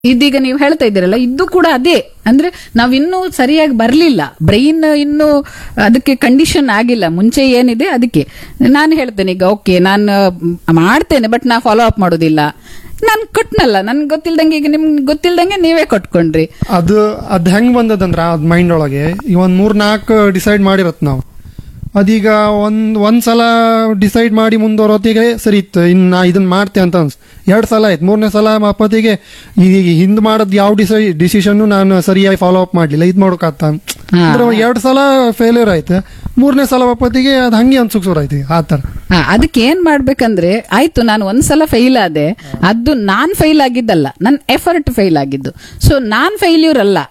ಇದೀಗ ನೀವು ಹೇಳ್ತಾ ಇದ್ದೀರಲ್ಲ ಇದು ಕೂಡ ಅದೇ ಅಂದ್ರೆ ನಾವಿನ್ನೂ ಸರಿಯಾಗಿ ಬರ್ಲಿಲ್ಲ ಬ್ರೈನ್ ಇನ್ನೂ ಅದಕ್ಕೆ ಕಂಡೀಷನ್ ಆಗಿಲ್ಲ ಮುಂಚೆ ಏನಿದೆ ಅದಕ್ಕೆ ನಾನು ಹೇಳ್ತೇನೆ ಈಗ ಓಕೆ ನಾನು ಮಾಡ್ತೇನೆ ಬಟ್ ನಾ ಫಾಲೋ ಅಪ್ ಮಾಡೋದಿಲ್ಲ ನಾನು ಕೊಟ್ನಲ್ಲ ನನ್ಗೆ ಗೊತ್ತಿಲ್ದಂಗೆ ಈಗ ನಿಮ್ಗೆ ಗೊತ್ತಿಲ್ದಂಗೆ ನೀವೇ ಕೊಟ್ಕೊಂಡ್ರಿ ಅದು ಅದ್ ಹೆಂಗ್ ಬಂದದಂದ್ರ ಅದ್ ಮೈಂಡ್ ಒಳಗೆ ಈ ಒಂದ್ ಮೂರ್ ನಾಲ್ಕು ಡಿಸೈಡ್ ಮಾಡಿರತ್ ನಾವು ಅದೀಗ ಒಂದ್ ಒಂದ್ ಸಲ ಡಿಸೈಡ್ ಮಾಡಿ ಮುಂದುವರೋತಿಗೆ ಸರಿ ಇತ್ತು ಇನ್ ನಾ ಇದನ್ನ ಮಾಡ್ತೆ ಅಂತ ಅನ್ಸ್ ಎರಡ್ ಸಲ ಆಯ್ತು ಮೂರನೇ ಸಲ ಅಪ್ಪತ್ತಿಗೆ ಈ ಹಿಂದ್ ಮಾಡೋದ್ ಯಾವ ಡಿಸೈ ಡಿಸಿಷನ್ ನಾನು ಸರಿಯಾಗಿ ಫಾಲೋ ಅಪ್ ಮಾಡ್ಲಿಲ್ಲ ಇದ್ ಮಾಡೋಕಾತ ಹಾ. ಅಂದ್ರೆ ಎರಡ್ ಸಲ ಫೇಲ್ಯೂರ್ ಆಯ್ತು ಮೂರನೇ ಸಲ ಅಪ್ಪತ್ತಿಗೆ ಅದ್ ಹಂಗೆ ಅನ್ಸುಕ್ ಶುರು ಆಯ್ತು ಆ ತರ ಹಾ ಅದಕ್ಕೆ ಏನ್ ಮಾಡ್ಬೇಕಂದ್ರೆ ಆಯ್ತು ನಾನು ಒಂದ್ಸಲ ಫೈಲ್ ಆದೆ ಅದು ನಾನ್ ಫೈಲ್ ಆಗಿದ್ದಲ್ಲ ನನ್ನ ಎಫರ್ಟ್ ಫೈಲ್ ಆಗಿದ್ದು ಸೊ ನಾನ್ ಫೈಲ್ಯೂರ್ ಅಲ್ಲ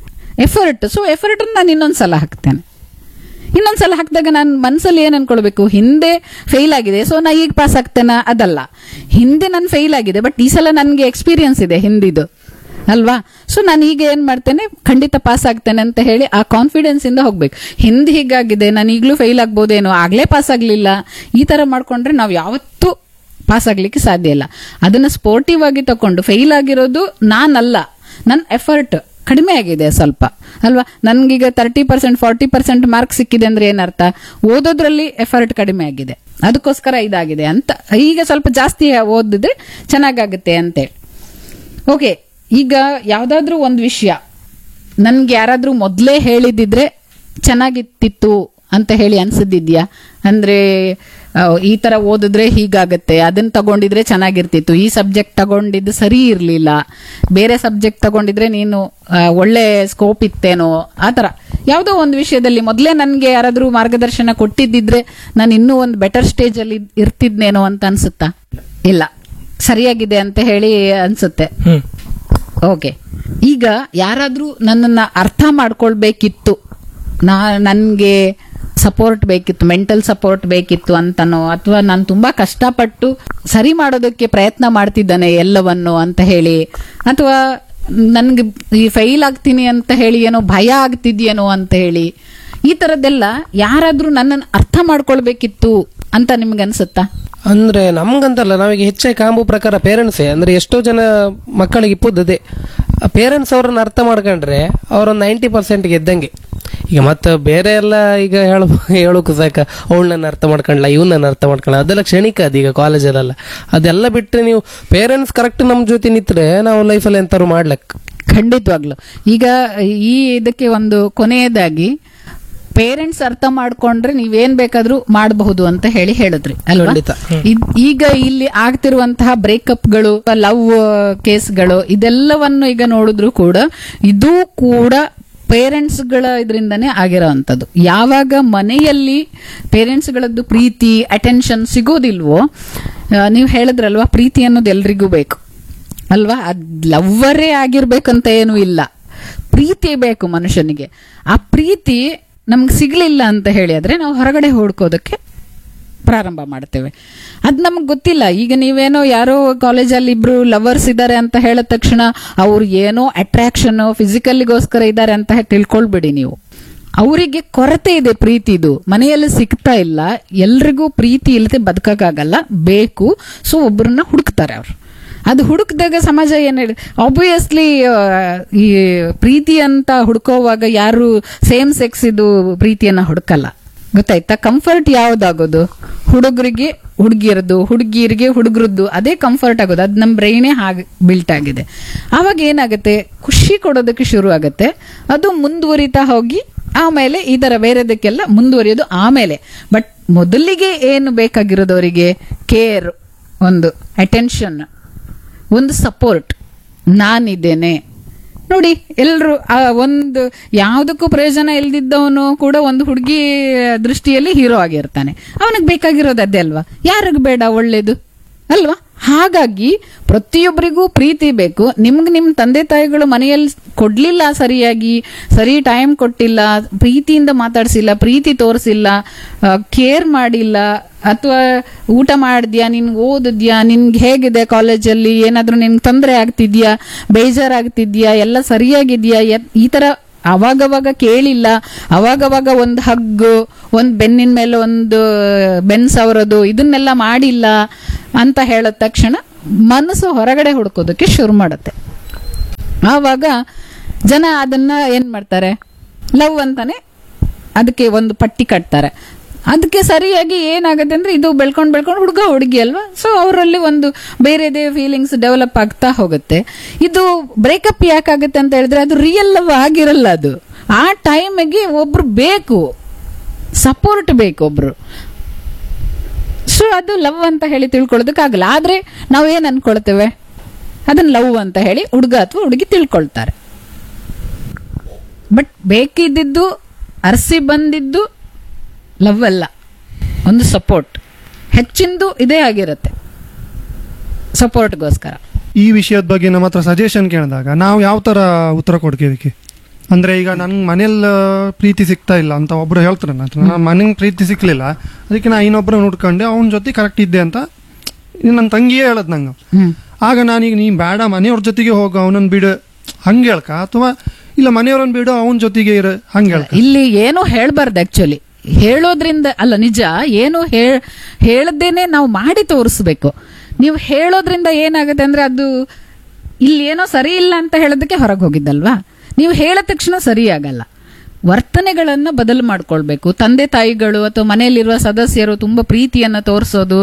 ಎಫರ್ಟ್ ಸೊ ಎಫರ್ಟ್ ನಾನು ಇನ್ನೊಂದ್ಸಲ ಹಾಕ್ತೇನೆ ಇನ್ನೊಂದ್ಸಲ ಹಾಕಿದಾಗ ನಾನು ಮನ್ಸಲ್ಲಿ ಏನ್ ಅನ್ಕೊಳ್ಬೇಕು ಹಿಂದೆ ಫೇಲ್ ಆಗಿದೆ ಸೊ ನಾ ಈಗ ಪಾಸ್ ಆಗ್ತೇನ ಅದಲ್ಲ ಹಿಂದೆ ನಾನು ಫೇಲ್ ಆಗಿದೆ ಬಟ್ ಈ ಸಲ ನನಗೆ ಎಕ್ಸ್ಪೀರಿಯನ್ಸ್ ಇದೆ ಹಿಂದಿದು ಅಲ್ವಾ ಸೊ ನಾನು ಈಗ ಏನ್ ಮಾಡ್ತೇನೆ ಖಂಡಿತ ಪಾಸ್ ಆಗ್ತೇನೆ ಅಂತ ಹೇಳಿ ಆ ಕಾನ್ಫಿಡೆನ್ಸ್ ಇಂದ ಹೋಗ್ಬೇಕು ಹಿಂದೆ ಹೀಗಾಗಿದೆ ನಾನು ಈಗಲೂ ಫೇಲ್ ಆಗ್ಬೋದೇನೋ ಆಗ್ಲೇ ಪಾಸ್ ಆಗ್ಲಿಲ್ಲ ಈ ತರ ಮಾಡ್ಕೊಂಡ್ರೆ ನಾವು ಯಾವತ್ತೂ ಪಾಸ್ ಆಗ್ಲಿಕ್ಕೆ ಸಾಧ್ಯ ಇಲ್ಲ ಅದನ್ನ ಸ್ಪೋರ್ಟಿವ್ ಆಗಿ ತಕೊಂಡು ಫೇಲ್ ಆಗಿರೋದು ನಾನಲ್ಲ ನನ್ನ ಎಫರ್ಟ್ ಕಡಿಮೆ ಆಗಿದೆ ಸ್ವಲ್ಪ ಅಲ್ವಾ ನನ್ಗೀಗ thirty percent forty percent mark ಸಿಕ್ಕಿದೆ ಅಂದ್ರೆ ಏನರ್ಥ ಓದೋದ್ರಲ್ಲಿ ಎಫರ್ಟ್ ಕಡಿಮೆ ಆಗಿದೆ ಅದಕ್ಕೋಸ್ಕರ ಇದಾಗಿದೆ ಅಂತ ಈಗ ಸ್ವಲ್ಪ ಜಾಸ್ತಿ ಓದಿದ್ರೆ ಚೆನ್ನಾಗಾಗುತ್ತೆ ಅಂತೇಳಿ ಓಕೆ ಈಗ ಯಾವ್ದಾದ್ರೂ ಒಂದು ವಿಷಯ ನನ್ಗೆ ಯಾರಾದ್ರೂ ಮೊದಲೇ ಹೇಳಿದಿದ್ರೆ ಚೆನ್ನಾಗಿತ್ತಿತ್ತು ಅಂತ ಹೇಳಿ ಅನ್ಸಿದ್ಯಾ ಅಂದ್ರೆ ಆ, ಈ ತರ ಓದಿದ್ರೆ ಹೀಗಾಗತ್ತೆ ಅದನ್ನ ತಗೊಂಡಿದ್ರೆ ಚೆನ್ನಾಗಿರ್ತಿತ್ತು ಈ ಸಬ್ಜೆಕ್ಟ್ ತಗೊಂಡಿದ್ದು ಸರಿ ಇರ್ಲಿಲ್ಲ ಬೇರೆ ಸಬ್ಜೆಕ್ಟ್ ತಗೊಂಡಿದ್ರೆ ನೀನು ಆ, ಒಳ್ಳೆ ಸ್ಕೋಪ್ ಇತ್ತೇನೋ ಆ ತರ ಯಾವುದೋ ಒಂದು ವಿಷಯದಲ್ಲಿ ಮೊದಲೇ ನನ್ಗೆ ಯಾರಾದ್ರೂ ಮಾರ್ಗದರ್ಶನ ಕೊಟ್ಟಿದ್ದಿದ್ರೆ ನಾನು ಇನ್ನೂ ಒಂದು ಬೆಟರ್ ಸ್ಟೇಜ್ ಅಲ್ಲಿ ಇರ್ತಿದ್ನೇನೋ ಅಂತ ಅನ್ಸುತ್ತಾ ಇಲ್ಲ ಸರಿಯಾಗಿದೆ ಅಂತ ಹೇಳಿ ಅನ್ಸುತ್ತೆ ಹ್ಮ್ ಓಕೆ ಈಗ ಯಾರಾದ್ರೂ ನನ್ನನ್ನ ಅರ್ಥ ಮಾಡ್ಕೊಳ್ಬೇಕಿತ್ತು ನಾ ನನ್ಗೆ ಸಪೋರ್ಟ್ ಬೇಕಿತ್ತು ಮೆಂಟಲ್ ಸಪೋರ್ಟ್ ಬೇಕಿತ್ತು ಅಂತನೋ ಅಥವಾ ನಾನು ತುಂಬಾ ಕಷ್ಟಪಟ್ಟು ಸರಿ ಮಾಡೋದಕ್ಕೆ ಪ್ರಯತ್ನ ಮಾಡ್ತಿದ್ದಾನೆ ಎಲ್ಲವನ್ನು ಅಂತ ಹೇಳಿ ಅಥವಾ ನನ್ಗೆ ಈ ಫೈಲ್ ಆಗ್ತೀನಿ ಅಂತ ಹೇಳಿ ಏನೋ ಭಯ ಆಗ್ತಿದ್ಯೇನೋ ಅಂತ ಹೇಳಿ ಈ ತರದ್ದೆಲ್ಲ ಯಾರಾದ್ರೂ ನನ್ನನ್ನು ಅರ್ಥ ಮಾಡ್ಕೊಳ್ಬೇಕಿತ್ತು ಅಂತ ನಿಮ್ಗೆ ಅನ್ಸುತ್ತಾ ಅಂದ್ರೆ ನಮ್ಗಂತಲ್ಲ ನಾವೀಗ ಹೆಚ್ಚಾಗಿ ಕಾಂಬು ಪ್ರಕಾರ ಪೇರೆಂಟ್ಸೇ ಅಂದ್ರೆ ಎಷ್ಟೋ ಜನ ಮಕ್ಕಳಿಗೆ ಇಪ್ಪುತ್ತದೆ ಪೇರೆಂಟ್ಸ್ ಅವ್ರನ್ನ ಅರ್ಥ ಮಾಡ್ಕೊಂಡ್ರೆ ಅವ್ರೊಂದು ನೈಂಟಿ ಪರ್ಸೆಂಟ್ ಗೆದ್ದಂಗೆ ಈಗ ಮತ್ತೆ ಬೇರೆ ಎಲ್ಲ ಈಗ ಹೇಳ ಹೇಳೋಕು ಸಾಕ ಅವಳು ನನ್ನ ಅರ್ಥ ಮಾಡ್ಕೊಂಡ್ಲ ಇವ್ ನನ್ನ ಅರ್ಥ ಮಾಡ್ಕೊಂಡ್ಲ ಅದೆಲ್ಲ ಕ್ಷಣಿಕ ಅದೀಗ ಕಾಲೇಜಲ್ಲೆಲ್ಲ ಅದೆಲ್ಲ ಬಿಟ್ಟರೆ ನೀವು ಪೇರೆಂಟ್ಸ್ ಕರೆಕ್ಟ್ ನಮ್ಮ ಜೊತೆ ನಿಂತ್ರೆ ನಾವು ಲೈಫಲ್ಲಿ ಎಂತಾರು ಮಾಡ್ಲಕ್ ಖಂಡಿತವಾಗ್ಲು ಈಗ ಈ ಇದಕ್ಕೆ ಒಂದು ಕೊನೆಯದಾಗಿ ಪೇರೆಂಟ್ಸ್ ಅರ್ಥ ಮಾಡ್ಕೊಂಡ್ರೆ ನೀವೇನ್ ಬೇಕಾದ್ರೂ ಮಾಡಬಹುದು ಅಂತ ಹೇಳಿ ಹೇಳಿದ್ರಿ ಅಲ್ವಾ ಖಂಡಿತ. ಇದ್- ಈಗ ಇಲ್ಲಿ ಆಗ್ತಿರುವಂತಹ ಬ್ರೇಕಪ್ಗಳು ಲವ್ ಕೇಸ್ಗಳು ಇದೆಲ್ಲವನ್ನು ಈಗ ನೋಡಿದ್ರು ಕೂಡ ಇದು ಕೂಡ ಪೇರೆಂಟ್ಸ್ ಗಳ ಇದರಿಂದನೇ ಆಗಿರೋವಂಥದ್ದು ಯಾವಾಗ ಮನೆಯಲ್ಲಿ ಪೇರೆಂಟ್ಸ್ ಗಳದ್ದು ಪ್ರೀತಿ ಅಟೆನ್ಷನ್ ಸಿಗೋದಿಲ್ವೋ ಆ, ನೀವು ಹೇಳಿದ್ರಲ್ವಾ ಪ್ರೀತಿ ಅನ್ನೋದು ಎಲ್ರಿಗೂ ಬೇಕು ಅಲ್ವಾ ಅದ್ ಲವ್ವರೇ ಆಗಿರ್ಬೇಕಂತ ಏನೂ ಇಲ್ಲ ಪ್ರೀತಿ ಬೇಕು ಮನುಷ್ಯನಿಗೆ ಆ ಪ್ರೀತಿ ನಮ್ಗೆ ಸಿಗ್ಲಿಲ್ಲ ಅಂತ ಹೇಳಿ ಆದ್ರೆ ನಾವು ಹೊರಗಡೆ ಹುಡ್ಕೋದಕ್ಕೆ ಪ್ರಾರಂಭ ಮಾಡ್ತೇವೆ ಅದ್ ನಮ್ಗೆ ಗೊತ್ತಿಲ್ಲ ಈಗ ನೀವೇನೋ ಯಾರೋ ಕಾಲೇಜಲ್ಲಿ ಇಬ್ರು ಲವರ್ಸ್ ಇದ್ದಾರೆ ಅಂತ ಹೇಳಿದ ತಕ್ಷಣ ಅವ್ರು ಏನೋ ಅಟ್ರಾಕ್ಷನ್ ಫಿಸಿಕಲ್ಗೋಸ್ಕರ ಇದ್ದಾರೆ ಅಂತ ಹೇಳಿ ತಿಳ್ಕೊಳ್ಬೇಡಿ ನೀವು ಅವರಿಗೆ ಕೊರತೆ ಇದೆ ಪ್ರೀತಿದು ಮನೆಯಲ್ಲಿ ಸಿಗ್ತಾ ಇಲ್ಲ ಎಲ್ರಿಗೂ ಪ್ರೀತಿ ಇಲ್ಲದೆ ಬದುಕಕ್ಕಾಗಲ್ಲ ಬೇಕು ಸೊ ಒಬ್ಬರನ್ನ ಹುಡುಕ್ತಾರೆ ಅವ್ರು ಅದು ಹುಡುಕ್ದಾಗ ಸಮಾಜ ಏನ್ ಹೇಳಿ ಆಬ್ವಿಯಸ್ಲಿ ಈ ಪ್ರೀತಿ ಅಂತ ಹುಡ್ಕೋವಾಗ ಯಾರು ಸೇಮ್ ಸೆಕ್ಸ್ ಇದು ಪ್ರೀತಿಯನ್ನ ಹುಡುಕಲ್ಲ ಗೊತ್ತಾಯ್ತಾ ಕಂಫರ್ಟ್ ಯಾವ್ದಾಗೋದು ಹುಡುಗರಿಗೆ ಹುಡುಗಿಯರದು ಹುಡುಗಿಯರಿಗೆ ಹುಡುಗರದ್ದು ಅದೇ ಕಂಫರ್ಟ್ ಆಗೋದು ಅದು ನಮ್ಮ ಬ್ರೈನೇ ಹಾಗೆ ಬಿಲ್ಟ್ ಆಗಿದೆ ಆವಾಗ ಏನಾಗುತ್ತೆ ಖುಷಿ ಕೊಡೋದಕ್ಕೆ ಶುರು ಆಗುತ್ತೆ ಅದು ಮುಂದುವರಿತಾ ಹೋಗಿ ಆಮೇಲೆ ಈ ತರ ಬೇರೆದಕ್ಕೆಲ್ಲ ಮುಂದುವರಿಯೋದು ಆಮೇಲೆ ಬಟ್ ಮೊದಲಿಗೆ ಏನು ಬೇಕಾಗಿರೋದು ಅವರಿಗೆ ಕೇರ್ ಒಂದು ಅಟೆನ್ಷನ್ ಒಂದು ಸಪೋರ್ಟ್ ನಾನಿದ್ದೇನೆ ನೋಡಿ ಎಲ್ಲರೂ ಒಂದು ಯಾವುದಕ್ಕೂ ಪ್ರಯೋಜನ ಇಲ್ದಿದ್ದವನು ಕೂಡ ಒಂದು ಹುಡುಗಿ ದೃಷ್ಟಿಯಲ್ಲಿ ಹೀರೋ ಆಗಿರ್ತಾನೆ ಅವನಿಗೆ ಬೇಕಾಗಿರೋದು ಅದೇ ಅಲ್ವಾ ಯಾರಿಗ್ ಬೇಡ ಒಳ್ಳೇದು ಅಲ್ವಾ ಹಾಗಾಗಿ ಪ್ರತಿಯೊಬ್ಬರಿಗೂ ಪ್ರೀತಿ ಬೇಕು ನಿಮ್ಗೆ ನಿಮ್ ತಂದೆ ತಾಯಿಗಳು ಮನೆಯಲ್ಲಿ ಕೊಡ್ಲಿಲ್ಲ ಸರಿಯಾಗಿ ಸರಿ ಟೈಮ್ ಕೊಟ್ಟಿಲ್ಲ ಪ್ರೀತಿಯಿಂದ ಮಾತಾಡ್ಸಿಲ್ಲ ಪ್ರೀತಿ ತೋರಿಸಿಲ್ಲ ಕೇರ್ ಮಾಡಿಲ್ಲ ಅಥವಾ ಊಟ ಮಾಡಿದ್ಯಾ ನಿನ್ ಓದಿದ್ಯಾ ನಿನ್ಗೆ ಹೇಗಿದೆ ಕಾಲೇಜಲ್ಲಿ ಏನಾದ್ರೂ ನಿನ್ಗೆ ತೊಂದರೆ ಆಗ್ತಿದ್ಯಾ ಬೇಜಾರಾಗ್ತಿದ್ಯಾ ಎಲ್ಲ ಸರಿಯಾಗಿದ್ಯಾ ಎತ್- ಈ ತರ ಅವಾಗವಾಗ ಕೇಳಿಲ್ಲ ಅವಾಗವಾಗ ಒಂದು ಹಗ್ಗು ಒಂದು ಬೆನ್ನಿನ ಮೇಲೆ ಒಂದು ಬೆನ್ ಸವರೋದು ಇದನ್ನೆಲ್ಲ ಮಾಡಿಲ್ಲ ಅಂತ ಹೇಳಿದ ತಕ್ಷಣ ಮನಸ್ಸು ಹೊರಗಡೆ ಹುಡ್ಕೋದಕ್ಕೆ ಶುರು ಮಾಡುತ್ತೆ ಆವಾಗ ಜನ ಅದನ್ನ ಏನ್ ಮಾಡ್ತಾರೆ ಲವ್ ಅಂತಾನೆ ಅದಕ್ಕೆ ಒಂದು ಪಟ್ಟಿ ಕಟ್ತಾರೆ ಅದಕ್ಕೆ ಸರಿಯಾಗಿ ಏನಾಗುತ್ತೆ ಅಂದ್ರೆ ಇದು ಬೆಳ್ಕೊಂಡು ಬೆಳ್ಕೊಂಡು ಹುಡುಗ ಹುಡುಗಿ ಅಲ್ವಾ ಸೊ ಅವರಲ್ಲಿ ಒಂದು ಬೇರೆದೇ ಫೀಲಿಂಗ್ಸ್ ಡೆವಲಪ್ ಆಗ್ತಾ ಹೋಗುತ್ತೆ ಇದು ಬ್ರೇಕಪ್ ಯಾಕಾಗುತ್ತೆ ಅಂತ ಹೇಳಿದ್ರೆ ಅದು ರಿಯಲ್ ಲವ್ ಆಗಿರಲ್ಲ ಅದು ಆ ಟೈಮಿಗೆ ಒಬ್ರು ಬೇಕು ಸಪೋರ್ಟ್ ಬೇಕು ಒಬ್ರು ಸೊ ಅದು ಲವ್ ಅಂತ ಹೇಳಿ ತಿಳ್ಕೊಳ್ಳೋದಕ್ಕಾಗಲ್ಲ ಆದ್ರೆ ನಾವು ಏನ್ ಅನ್ಕೊಳ್ತೇವೆ ಅದನ್ನ ಲವ್ ಅಂತ ಹೇಳಿ ಹುಡುಗ ಅಥವಾ ಹುಡುಗಿ ತಿಳ್ಕೊಳ್ತಾರೆ ಬಟ್ ಬೇಕಿದ್ದಿದ್ದು ಅರಸಿ ಬಂದಿದ್ದು ಲವ್ ಅಲ್ಲ ಒಂದು ಸಪೋರ್ಟ್ ಹೆಚ್ಚಿಂದು ಇದೇ ಆಗಿರುತ್ತೆ ಸಪೋರ್ಟ್ಗೋಸ್ಕರ ಈ ವಿಷಯದ ಬಗ್ಗೆ ನಮ್ಮ ಹತ್ರ ಸಜೆಷನ್ ಕೇಳಿದಾಗ ನಾವು ಯಾವ ತರ ಉತ್ತರ ಕೊಡ್ಕೋದಕ್ಕೆ ಅಂದ್ರೆ ಈಗ ನನ್ಗೆ ಮನೇಲಿ ಪ್ರೀತಿ ಸಿಗ್ತಾ ಇಲ್ಲ ಅಂತ ಒಬ್ರು ಹೇಳ್ತಾರೆ ನನ್ನ ಹತ್ರ ನನ್ನ ಮನೆಗೆ ಪ್ರೀತಿ ಸಿಕ್ಲಿಲ್ಲ ಅದಕ್ಕೆ ನಾ ಇನ್ನೊಬ್ರು ನೋಡ್ಕೊಂಡೆ ಅವನ ಜೊತೆ ಕರೆಕ್ಟ್ ಇದ್ದೆ ಅಂತ ಇದು ನನ್ನ ತಂಗಿಯೇ ಹೇಳದ್ ನಂಗೆ ಹ್ಮ್ ಆಗ ನಾನೀಗ ನೀ ಬೇಡ ಮನೆಯವ್ರ ಜೊತೆಗೆ ಹೋಗು ಅವನನ್ನ ಬಿಡು ಹಂಗೆ ಹೇಳ್ಕ ಅಥವಾ ಇಲ್ಲ ಮನೆಯವ್ರನ್ನ ಬಿಡು ಅವನ ಜೊತೆಗೆ ಇರು ಹಂಗೆ ಹೇಳ್ಕ ಇಲ್ಲಿ ಏನು ಹೇಳ್ಬಾರ್ದು ಆಕ್ಚುಲಿ ಹೇಳೋದ್ರಿಂದ ಅಲ್ಲ ನಿಜ ಏನು ಹೇಳ್ ಹೇಳದೇನೆ ನಾವು ಮಾಡಿ ತೋರಿಸ್ಬೇಕು ನೀವು ಹೇಳೋದ್ರಿಂದ ಏನಾಗುತ್ತೆ ಅಂದ್ರೆ ಅದು ಇಲ್ಲಿ ಏನೋ ಸರಿ ಇಲ್ಲ ಅಂತ ಹೇಳೋದಕ್ಕೆ ಹೊರಗೆ ಹೋಗಿದ್ದಲ್ವಾ ನೀವು ಹೇಳಿದ ತಕ್ಷಣ ಸರಿ ಆಗಲ್ಲ ವರ್ತನೆಗಳನ್ನ ಬದಲು ಮಾಡ್ಕೊಳ್ಬೇಕು ತಂದೆ ತಾಯಿಗಳು ಅಥವಾ ಮನೆಯಲ್ಲಿರುವ ಸದಸ್ಯರು ತುಂಬಾ ಪ್ರೀತಿಯನ್ನ ತೋರಿಸೋದು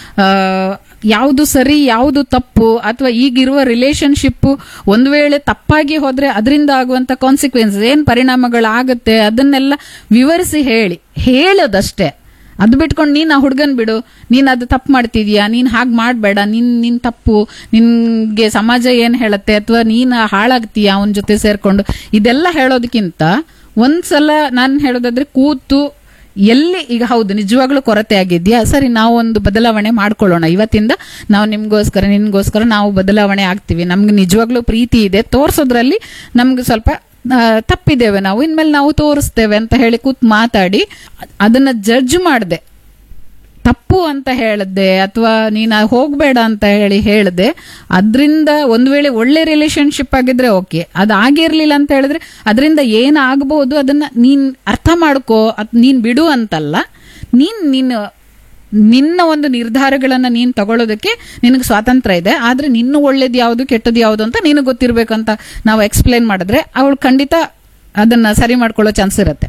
ಯಾವುದು ಸರಿ ಯಾವುದು ತಪ್ಪು ಅಥವಾ ಈಗಿರುವ ರಿಲೇಶನ್ಶಿಪ್ ಒಂದು ವೇಳೆ ತಪ್ಪಾಗಿ ಹೋದ್ರೆ ಅದರಿಂದ ಆಗುವಂತ ಕಾನ್ಸಿಕ್ವೆನ್ಸ್ ಏನ್ ಪರಿಣಾಮಗಳಾಗುತ್ತೆ ಅದನ್ನೆಲ್ಲ ವಿವರಿಸಿ ಹೇಳಿ ಹೇಳೋದಷ್ಟೇ ಅದು ಬಿಟ್ಕೊಂಡು ನೀನ್ ಆ ಹುಡುಗನ್ ಬಿಡು ನೀನ್ ಅದು ತಪ್ಪು ಮಾಡ್ತಿದ್ಯಾ ನೀನ್ ಹಾಗೆ ಮಾಡಬೇಡ ನೀನ್ ನಿನ್ ತಪ್ಪು ನಿನ್ಗೆ ಸಮಾಜ ಏನ್ ಹೇಳತ್ತೆ ಅಥವಾ ನೀನ್ ಹಾಳಾಗ್ತೀಯಾ ಅವನ ಜೊತೆ ಸೇರ್ಕೊಂಡು ಇದೆಲ್ಲ ಹೇಳೋದಕ್ಕಿಂತ ಒಂದ್ಸಲ ನಾನು ಹೇಳೋದಾದ್ರೆ ಕೂತು ಎಲ್ಲಿ ಈಗ ಹೌದು ನಿಜವಾಗ್ಲೂ ಕೊರತೆ ಆಗಿದ್ಯಾ ಸರಿ ನಾವು ಒಂದು ಬದಲಾವಣೆ ಮಾಡ್ಕೊಳ್ಳೋಣ ಇವತ್ತಿಂದ ನಾವು ನಿಮ್ಗೋಸ್ಕರ ನಿನ್ಗೋಸ್ಕರ ನಾವು ಬದಲಾವಣೆ ಆಗ್ತೀವಿ ನಮ್ಗೆ ನಿಜವಾಗ್ಲೂ ಪ್ರೀತಿ ಇದೆ ತೋರ್ಸೋದ್ರಲ್ಲಿ ನಮ್ಗೆ ಸ್ವಲ್ಪ ಆ, ತಪ್ಪಿದ್ದೇವೆ ನಾವು ಇನ್ಮೇಲೆ ನಾವು ತೋರಿಸ್ತೇವೆ ಅಂತ ಹೇಳಿ ಕೂತ್ ಮಾತಾಡಿ ಅದ್- ಅದನ್ನ ಜಡ್ಜ್ ಮಾಡದೆ ತಪ್ಪು ಅಂತ ಹೇಳದೆ ಅಥವಾ ನೀನ್ ಆ ಹೋಗ್ಬೇಡ ಅಂತ ಹೇಳಿ ಹೇಳದೆ ಅದರಿಂದ ಒಂದ್ ವೇಳೆ ಒಳ್ಳೆ ರಿಲೇಶನ್ಶಿಪ್ ಆಗಿದ್ರೆ ಓಕೆ ಅದು ಆಗಿರ್ಲಿಲ್ಲ ಅಂತ ಹೇಳಿದ್ರೆ ಅದರಿಂದ ಏನಾಗಬಹುದು ಅದನ್ನ ನೀನ್ ಅರ್ಥ ಮಾಡ್ಕೋ ಅದ್ ನೀನ್ ಬಿಡು ಅಂತಲ್ಲ ನೀನ್ ನೀನು ನಿನ್ನ ಒಂದು ನಿರ್ಧಾರಗಳನ್ನ ನೀನ್ ತಗೊಳ್ಳೋದಕ್ಕೆ ನಿನಗೆ ಸ್ವಾತಂತ್ರ್ಯ ಇದೆ ಆದ್ರೆ ನಿನ್ನ ಒಳ್ಳೇದು ಯಾವುದು ಕೆಟ್ಟದ್ದು ಯಾವುದು ಅಂತ ನಿನಗೆ ಗೊತ್ತಿರ್ಬೇಕಂತ ನಾವು ಎಕ್ಸ್ಪ್ಲೈನ್ ಮಾಡಿದ್ರೆ ಅವಳು ಖಂಡಿತ ಅದನ್ನ ಸರಿ ಮಾಡ್ಕೊಳ್ಳೋ ಚಾನ್ಸ್ ಇರುತ್ತೆ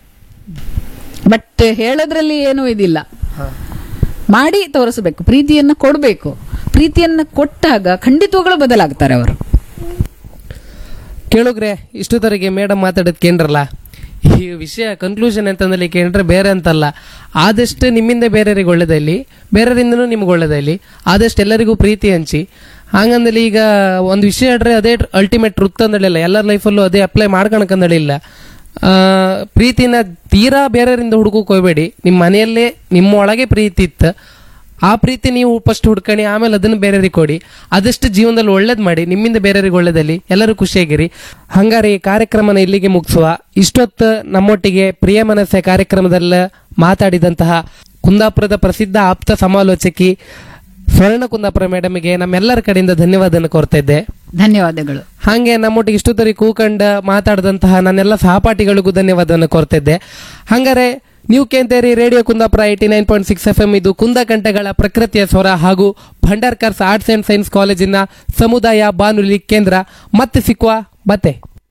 ಬಟ್ ಹೇಳೋದ್ರಲ್ಲಿ ಏನೂ ಇದಿಲ್ಲ ಮಾಡಿ ತೋರಿಸಬೇಕು ಪ್ರೀತಿಯನ್ನ ಕೊಡಬೇಕು ಪ್ರೀತಿಯನ್ನ ಕೊಟ್ಟಾಗ ಖಂಡಿತವಾಗ್ಲೂ ಬದಲಾಗ್ತಾರೆ ಅವರು ಕೇಳುಗ್ರೆ ಇಷ್ಟೊತ್ತರಿಗೆ ಮೇಡಮ್ ಮಾತಾಡೋದು ಕೇಂದ್ರಲ್ಲ ಈ ವಿಷಯ ಕನ್ಕ್ಲೂಷನ್ ಅಂತಂದಲ್ಲಿ ಕೇಂದ್ರ ಬೇರೆ ಅಂತಲ್ಲ ಆದಷ್ಟು ನಿಮ್ಮಿಂದ ಬೇರೆಯವರಿಗೆ ಒಳ್ಳೇದಲ್ಲಿ ಬೇರೆಯವರಿಂದನೂ ನಿಮ್ಗೆ ಒಳ್ಳೇದಲ್ಲಿ ಆದಷ್ಟು ಎಲ್ಲರಿಗೂ ಪ್ರೀತಿ ಹಂಚಿ ಹಂಗಂದಲ್ಲಿ ಈಗ ಒಂದು ವಿಷಯ ಹೇಳ್ರೆ ಅದೇ ಅಲ್ಟಿಮೇಟ್ ಟ್ರುತ್ ಅಂದಳಿಲ್ಲ ಎಲ್ಲರ ಲೈಫಲ್ಲೂ ಅದೇ ಅಪ್ಲೈ ಮಾಡ್ಕೊಳಕಂದಳಿಲ್ಲ ಆ, ಪ್ರೀತಿನ ತೀರಾ ಬೇರೆಯವರಿಂದ ಹುಡುಕಕ್ಕೆ ಹೋಗ್ಬೇಡಿ ನಿಮ್ಮ ಮನೆಯಲ್ಲೇ ನಿಮ್ಮ ಒಳಗೆ ಪ್ರೀತಿ ಇತ್ತು ಆ ಪ್ರೀತಿ ನೀವು ಫಸ್ಟ್ ಹುಡ್ಕಣಿ ಆಮೇಲೆ ಅದನ್ನು ಬೇರೆಯವ್ರಿಗೆ ಕೊಡಿ ಆದಷ್ಟು ಜೀವನದಲ್ಲಿ ಒಳ್ಳೇದು ಮಾಡಿ ನಿಮ್ಮಿಂದ ಬೇರೆಯವ್ರಿಗೆ ಒಳ್ಳೇದಲ್ಲಿ ಎಲ್ಲರೂ ಖುಷಿಯಾಗಿರಿ ಹಂಗಾರೆ ಈ ಕಾರ್ಯಕ್ರಮನ ಇಲ್ಲಿಗೆ ಮುಗಿಸುವ ಇಷ್ಟೊತ್ತು ನಮ್ಮೊಟ್ಟಿಗೆ ಪ್ರಿಯ ಮನಸ್ಸೆ ಕಾರ್ಯಕ್ರಮದಲ್ಲ ಮಾತಾಡಿದಂತಹ ಕುಂದಾಪುರದ ಪ್ರಸಿದ್ಧ ಆಪ್ತ ಸಮಾಲೋಚಕಿ ಸ್ವರ್ಣ ಕುಂದಾಪುರ ಮೇಡಮ್ಗೆ ನಮ್ಮೆಲ್ಲರ ಕಡೆಯಿಂದ ಧನ್ಯವಾದನ ಕೋರ್ತಾ ಇದ್ದೆ ಧನ್ಯವಾದಗಳು ಹಾಗೆ ನಮ್ಮೊಟ್ಟಿಗೆ ಇಷ್ಟೊತ್ತರಿ ಕೂಕಂಡ ಮಾತಾಡಿದಂತಹ ನನ್ನೆಲ್ಲ ಸಹಪಾಠಿಗಳಿಗೂ ಧನ್ಯವಾದವನ್ನು ಕೋರ್ತಿದ್ದೆ ಹಂಗಾರೆ ನೀವು ಕೇಂತೇರಿ radio Kundapura eighty nine point six F M ಇದು ಕುಂದ ಕಂಠಗಳ ಪ್ರಕೃತಿಯ ಸ್ವರ ಹಾಗೂ ಭಂಡಾರ್ಕರ್ಸ್ ಆರ್ಟ್ಸ್ ಅಂಡ್ ಸೈನ್ಸ್ ಕಾಲೇಜಿನ ಸಮುದಾಯ ಬಾನುಲಿ ಕೇಂದ್ರ ಮತ್ತೆ ಸಿಕ್ಕುವ ಮತ್ತೆ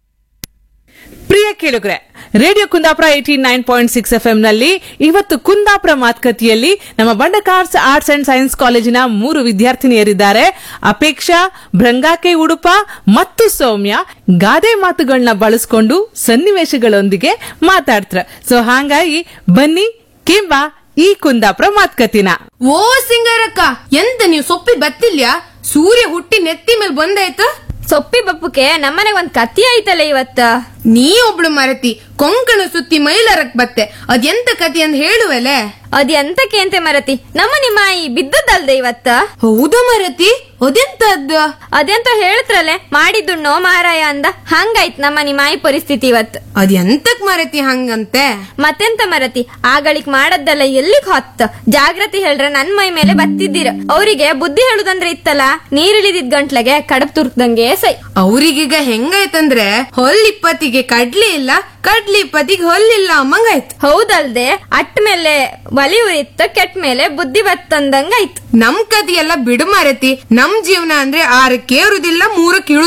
ಪ್ರಿಯ ಕೇಳುಗ್ರೆ radio Kundapura eighty nine point six F M ನಲ್ಲಿ ಇವತ್ತು ಕುಂದಾಪುರ ಮಾತುಕತೆಯಲ್ಲಿ ನಮ್ಮ ಬಂಡಕಾರ್ಸ್ ಆರ್ಟ್ಸ್ ಅಂಡ್ ಸೈನ್ಸ್ ಕಾಲೇಜಿನ ಮೂರು ವಿದ್ಯಾರ್ಥಿನಿಯರಿದ್ದಾರೆ ಅಪೇಕ್ಷಾ ಭೃಂಗಾಕೆ ಉಡುಪ ಮತ್ತು ಸೌಮ್ಯ ಗಾದೆ ಮಾತುಗಳನ್ನ ಬಳಸ್ಕೊಂಡು ಸನ್ನಿವೇಶಗಳೊಂದಿಗೆ ಮಾತಾಡ್ತಾರೆ ಸೊ ಹಾಗಾಗಿ ಬನ್ನಿ ಕೆಂಬ ಈ ಕುಂದಾಪುರ ಮಾತುಕತಿನ ಓ ಸಿಂಗರಕ್ಕ ಎಂತ ನೀವು ಸೊಪ್ಪಿ ಬತ್ತಿಲ್ಯಾ ಸೂರ್ಯ ಹುಟ್ಟಿ ನೆತ್ತಿ ಮೇಲೆ ಬಂದಾಯ್ತ ಸೊಪ್ಪಿ ಬಪ್ಪುಕೆ ನಮ್ಮನೆಗೆ ಒಂದ್ ಕತ್ತಿ ಐತಲ್ಲ ಇವತ್ತ ನೀ ಒಬ್ಳು ಮರತಿ ಕೊಂಕಣ ಸುತ್ತಿ ಮೈಲಾರಕ್ ಬತ್ತೆ ಅದೆಂತ ಕತಿ ಅಂತ ಹೇಳುವಲೆ ಅದ್ ಎಂತಕ್ಕೆ ಅಂತೆ ಮರತಿ ನಮ್ಮ ನಿಮ್ಮ ಈ ಬಿದ್ದದ್ದಲ್ದೆ ಇವತ್ತ ಹೌದಾ ಮರತಿ ಅದೆಂತದ್ದು ಅದೆಂತ ಹೇಳ್ತ್ರಲೆ ಮಾಡಿದ್ದುಣ್ಣೋ ಮಾರಾಯ ಅಂದ ಹಂಗಾಯ್ತ್ ನಮ್ಮ ನಿಮಾಯಿ ಪರಿಸ್ಥಿತಿ ಇವತ್ ಅದೆಂತಕ್ ಮರತಿ ಹಂಗಂತೆ ಮತ್ತೆಂತ ಮರತಿ ಆಗಳಿಕ್ ಮಾಡದ್ದಲ್ಲ ಎಲ್ಲಿಗ್ ಹೊತ್ತ ಜಾಗ್ರತೆ ಹೇಳ್ರ ನನ್ ಮೈ ಮೇಲೆ ಬತ್ತಿದ್ದೀರ ಅವರಿಗೆ ಬುದ್ಧಿ ಹೇಳುದಂದ್ರೆ ಇತ್ತಲ್ಲ ನೀರಿಳಿದಿದ್ ಗಂಟ್ಲೆಗೆ ಕಡಪ್ ತುರ್ಕ್ದಂಗೆ ಸೈ ಅವ್ರಿಗೀಗ ಹೆಂಗಾಯ್ತಂದ್ರೆ ಹೊಲ್ಲಿಪ್ಪತ್ತಿಗೆ ಕಡ್ಲಿ ಇಲ್ಲ ಕಡ್ಲಿ ಇಪ್ಪತ್ತಿಗೆ ಹೊಲ್ಲಿಲ್ಲ ಅಮ್ಮಂಗಾಯ್ತು ಹೌದಲ್ದೆ ಅಟ್ ಮೇಲೆ ಒಲಿ ಉರಿತ್ತ ಕೆಟ್ಟ ಮೇಲೆ ಬುದ್ಧಿ ಬತ್ತಂದಂಗಾಯ್ತು ನಮ್ ಕತಿ ಎಲ್ಲ ಬಿಡು ಮಾರತಿ ನಮ್ ಜೀವನ ಅಂದ್ರೆ ಆರಕ್ಕೆ ಏರುದಿಲ್ಲ ಮೂರಕ್ಕೆ ಇಳುದಿಲ್ಲ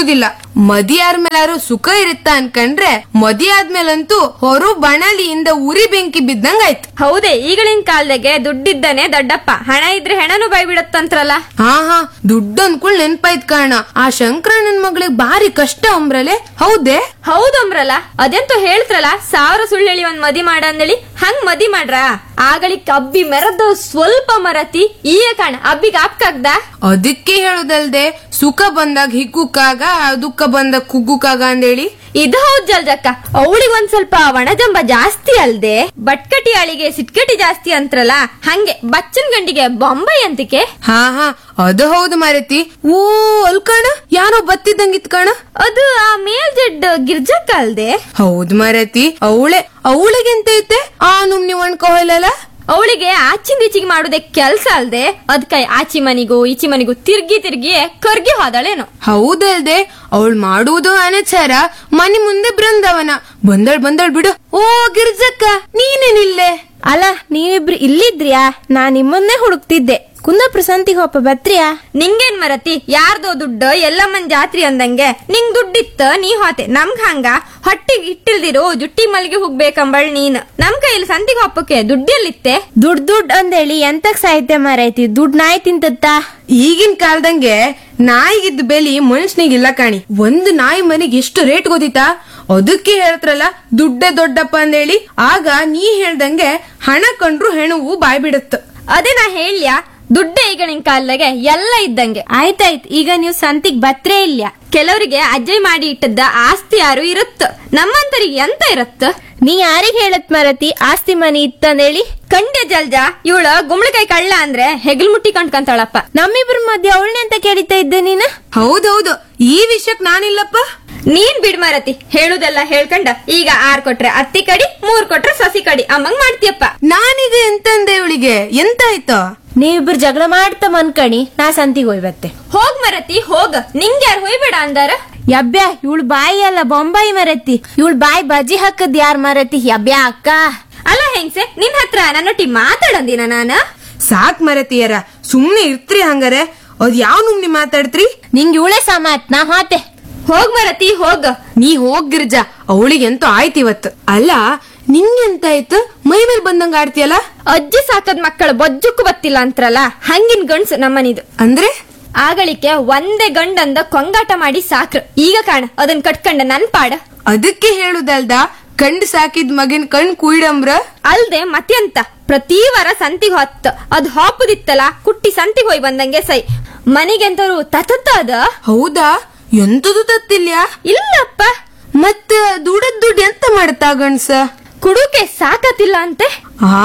ಮದಿ ಆದ್ಮೇಲಾರು ಸುಖ ಇರುತ್ತ ಅನ್ಕಂಡ್ರೆ ಮದಿ ಆದ್ಮೇಲಂತೂ ಹೊರು ಬಣಲಿಯಿಂದ ಉರಿ ಬೆಂಕಿ ಬಿದ್ದಂಗಾಯ್ತು ಹೌದೇ ಈಗಳಿನ ಕಾಲದಾಗೆ ದುಡ್ಡಿದ್ದಾನೆ ದೊಡ್ಡಪ್ಪ ಹಣ ಇದ್ರೆ ಹೆಣನು ಬೈ ಬಿಡತ್ತಂತ್ರಲ್ಲ ಹಾ ಹಾ ದುಡ್ಡು ಅನ್ಕೊಳ್ ನೆನ್ಪಾಯ್ತ್ ಕಾಣ ಆ ಶಂಕರಣ್ಣನ್ ಮಗಳಿಗೆ ಭಾರಿ ಕಷ್ಟ ಅಂಬ್ರಲೆ ಹೌದೇ ಹೌದಮ್ರಲ್ಲ ಅದೆಂತೋ ಹೇಳ್ತ್ರಲ್ಲ ಸಾವಿರ ಸುಳ್ಳು ಹೇಳಿ ಒಂದ್ ಮದಿ ಮಾಡ ಅಂದೇಳಿ ಹಂಗ್ ಮದಿ ಮಾಡ್ರ ಆಗಳಿಕ್ ಅಬ್ಬಿ ಮೆರದ ಸ್ವಲ್ಪ ಮರತಿ ಈಗ ಕಾಣ ಅಬ್ಬಿಗೆ ಆಪ್ಕಾಗ್ದ ಅದಕ್ಕೆ ಹೇಳುದಲ್ದೆ ಸುಖ ಬಂದಾಗ ಹಿಗ್ಗುಕ್ಕಾಗ ದುಃಖ ಬಂದಾಗ ಕುಗ್ಗುಕ್ಕಾಗ ಅಂದೇಳಿ ಇದು ಹೌದ್ ಜಲ್ಜಕ್ಕ ಅವಳಿಗೆ ಒಂದ್ ಸ್ವಲ್ಪ ಒಣಜಂಬ ಜಾಸ್ತಿ ಅಲ್ದೆ ಬಟ್ಕಟಿ ಆಳಿಗೆ ಸಿಟ್ಕಟಿ ಜಾಸ್ತಿ ಅಂತ್ರಲ್ಲ ಹಂಗೆ ಬಚ್ಚನ್ ಗಂಡಿಗೆ ಬೊಂಬೈ ಅಂತಿಕೆ ಹಾ ಹಾ ಅದು ಹೌದು ಮಾರತಿ ಓ ಅಲ್ ಕಣ ಯಾರೋ ಬತ್ತಿದ್ದಂಗಿತ್ ಕಣ ಅದು ಆ ಮೇಲ್ಜಡ್ ಗಿರ್ಜಕ್ಕ ಅಲ್ದೆ ಹೌದ್ ಮಾರತಿ ಅವಳೆ ಅವಳಿಗೆಂತ ಐತೆ ಆ ನುಮ್ನಿ ಒಣ್ಕ ಹೋಯ್ಲಲ್ಲ ಅವಳಿಗೆ ಆಚಿಂದ ಈಚಿಗೆ ಮಾಡುದೇ ಕೆಲ್ಸ ಅಲ್ದೆ ಅದ್ಕೈ ಆಚಿ ಮನಿಗೂ ಈಚಿ ಮನಿಗೂ ತಿರ್ಗಿ ತಿರ್ಗಿ ಕರ್ಗಿ ಹೋದಳೇನು ಹೌದಲ್ದೆ ಅವಳು ಮಾಡುವುದು ಅನಚಾರ ಮನೆ ಮುಂದೆ ಬೃಂದವನ ಬಂದಳ್ ಬಂದಳ್ ಬಿಡು ಓ ಗಿರ್ಜಕ್ಕ ನೀನೇನಿಲ್ಲೆ ಅಲ್ಲ ನೀವಿಬ್ರು ಇಲ್ಲಿದ್ರ್ಯಾ ನಾ ನಿಮ್ಮನ್ನೇ ಹುಡುಕ್ತಿದ್ದೆ ಕುಂದಾಪುರ ಸಂತಿಗೆ ಹೋಪ ಬತ್ರಿಯಾ ನಿಂಗೇನ್ ಮರತಿ ಯಾರ್ದೋ ದುಡ್ಡು ಎಲ್ಲಮ್ಮನ್ ಜಾತ್ರಿ ಅಂದಂಗೆ ನಿಂಗ್ ದುಡ್ಡಿತ್ತ ನೀ ಹೋತೆ ನಮ್ಗ್ ಹಂಗ ಹೊಟ್ಟಿಗೆ ಇಟ್ಟಿಲ್ದಿರೋ ಜುಟ್ಟಿ ಮಲ್ಗೆ ಹೋಗ್ಬೇಕಂಬಳ್ ನೀನ್ ನಮ್ ಕೈಲಿ ಸಂತಿಗೆ ಹೋಪಕ್ಕೆ ದುಡ್ಡೆಲ್ಲಿತ್ತೆ ದುಡ್ ದುಡ್ ಅಂದೇಳಿ ಎಂತಕ್ ಸಾಹಿತ್ಯ ಮಾರೈತಿ ದುಡ್ ನಾಯಿ ತಿಂತತ್ತಾ ಈಗಿನ ಕಾಲದಂಗೆ ನಾಯಿಗಿದ್ದ ಬೆಲಿ ಮನುಷ್ಯನಿಗಿಲ್ಲ ಕಾಣಿ ಒಂದು ನಾಯಿ ಮನೆಗೆ ಎಷ್ಟು ರೇಟ್ ಗೊತ್ತಿತ್ತಾ ಅದಕ್ಕೆ ಹೇಳ್ತಾರಲ್ಲ ದುಡ್ಡೇ ದೊಡ್ಡಪ್ಪ ಅಂದೇಳಿ ಆಗ ನೀ ಹೇಳ್ದಂಗೆ ಹಣ ಕಂಡ್ರು ಹೆಣವು ಬಾಯ್ ಬಿಡುತ್ತ ಅದೇ ನಾ ಹೇಳ್ಯ ದುಡ್ಡೇ ಈಗ ನಿನ್ ಕಾಲ್ದಾಗೆ ಎಲ್ಲ ಇದ್ದಂಗೆ ಆಯ್ತಾಯ್ತ್ ಈಗ ನೀವು ಸಂತಿಗ್ ಬತ್ರೇ ಇಲ್ಲ ಕೆಲವರಿಗೆ ಅಜ್ಜಯ್ ಮಾಡಿ ಇಟ್ಟದ್ದ ಆಸ್ತಿ ಯಾರು ಇರುತ್ತ ನಮ್ಮಂತರಿಗೆ ಎಂತ ಇರತ್ತ ನೀ ಯಾರಿಗ್ ಹೇಳತ್ ಮರತಿ ಆಸ್ತಿ ಮನಿ ಇತ್ತಂದೇಳಿ ಕಂಡೆ ಜಲ್ಜ ಇವಳ ಗುಂಬಳಕಾಯಿ ಕಳ್ಳ ಅಂದ್ರೆ ಹೆಗಲ್ ಮುಟ್ಟಿ ಕಂಡ್ಕಂತಾಳಪ್ಪ ನಮ್ಮಿಬ್ರ ಮಧ್ಯೆ ಅವಳನೆ ಅಂತ ಕೇಳಿತಾ ಇದ್ದೆ ನೀನ ಹೌದೌದು ಈ ವಿಷಯಕ್ ನಾನಿಲ್ಲಪ್ಪ ನೀನ್ ಬಿಡ್ ಮಾರತಿ ಹೇಳುದೆಲ್ಲ ಹೇಳ್ಕಂಡ ಈಗ ಆರ್ ಕೊಟ್ರೆ ಅತ್ತಿ ಕಡಿ ಮೂರ್ ಕೊಟ್ರೆ ಸಸಿ ಕಡಿ ಅಮ್ಮಂಗ್ ಮಾಡ್ತೀಯಪ್ಪ ನಾನೀಗ ಎಂತಂದೆ ಇವಳಿಗೆ ಎಂತ ಆಯ್ತು ನೀವಿಬ್ರು ಜಗಳ ಮಾಡ್ತಾ ಮನ್ಕಣಿ ನಾ ಸಂತಿಗೆ ಹೋಯ್ ಬತ್ತೆ ಹೋಗ್ ಮರತಿ ಹೋಗ ನಿಂಗ್ ಯಾರು ಹೋಯ್ಬೇಡ ಅಂದಾರ ಯಬ್ಬ್ಯಾ ಇವಳು ಬಾಯಿ ಅಲ್ಲ ಬೊಂಬಾಯಿ ಮರತಿ ಇವಳು ಬಾಯಿ ಬಜಿ ಹಾಕದ್ ಯಾರ್ ಮರತಿ ಯಬ್ಬ್ಯಾ ಅಕ್ಕ ಅಲ್ಲ ಹೆಂಗ್ಸೆ ನಿನ್ ಹತ್ರ ನನ್ನೊಟ್ಟಿ ಮಾತಾಡಂದಿನ ನಾನ ಸಾಕ್ ಮರತಿಯರ ಸುಮ್ನೆ ಇರ್ತ್ರಿ ಹಂಗಾರೆ ಅದ್ ಯಾವ ನುಮ್ನಿ ಮಾತಾಡ್ತ್ರಿ ನಿಂಗ್ ಇವಳೆ ಸಮಾತ್ ನಾ ಹಾತೆ ಹೋಗ್ ಮರತಿ ಹೋಗ ನೀ ಹೋಗ್ ಗಿರ್ಜ ಅವಳಿಗೆ ಎಂತೋ ಆಯ್ತು ಇವತ್ತು ಅಲ್ಲ ನಿಂಗೆಂತ ಆಯ್ತು ಮೈ ಮೇಲ್ ಬಂದಂಗ ಆಡ್ತೀಯಲ್ಲ ಅಜ್ಜಿ ಸಾಕದ್ ಮಕ್ಕಳು ಬೊಜ್ಜಕ್ಕೂ ಬತ್ತಿಲ್ಲ ಅಂತ್ರಲ್ಲ ಹಂಗಿನ್ ಗಂಡ್ಸು ನಮ್ಮನಿದು ಅಂದ್ರೆ ಆಗಳಿಕೆ ಒಂದೇ ಗಂಡಂದ ಕೊಂಗಾಟ ಮಾಡಿ ಸಾಕ್ರು ಈಗ ಕಾಣ ಅದನ್ ಕಟ್ಕಂಡ ನನ್ ಪಾಡ ಅದಕ್ಕೆ ಹೇಳುದಲ್ದ ಕಂಡ್ ಸಾಕಿದ್ ಮಗನ್ ಕಣ್ ಕುಯ್ಡಂಬ್ರ ಅಲ್ದೆ ಮತ್ತೆಂತ ಪ್ರತಿ ವಾರ ಸಂತಿಗ್ ಹೊತ್ತ ಅದ್ ಹಾಪುದಿತ್ತಲ್ಲ ಕುಟ್ಟಿ ಸಂತಿಗ್ ಹೋಯ್ ಬಂದಂಗೆ ಸೈ ಮನಿಗೆಂತರು ತತತ್ತ ಅದ ಹೌದಾ ಎಂತದು ತತ್ತಿಲ್ಯಾ ಇಲ್ಲಪ್ಪ ಮತ್ತ ದುಡದ್ ದುಡ್ಡು ಎಂತ ಮಾಡ್ತಾ ಗಂಡ್ಸ ಕುಡುಕೆ ಸಾಕತಿಲ್ಲ ಅಂತೆ ಆ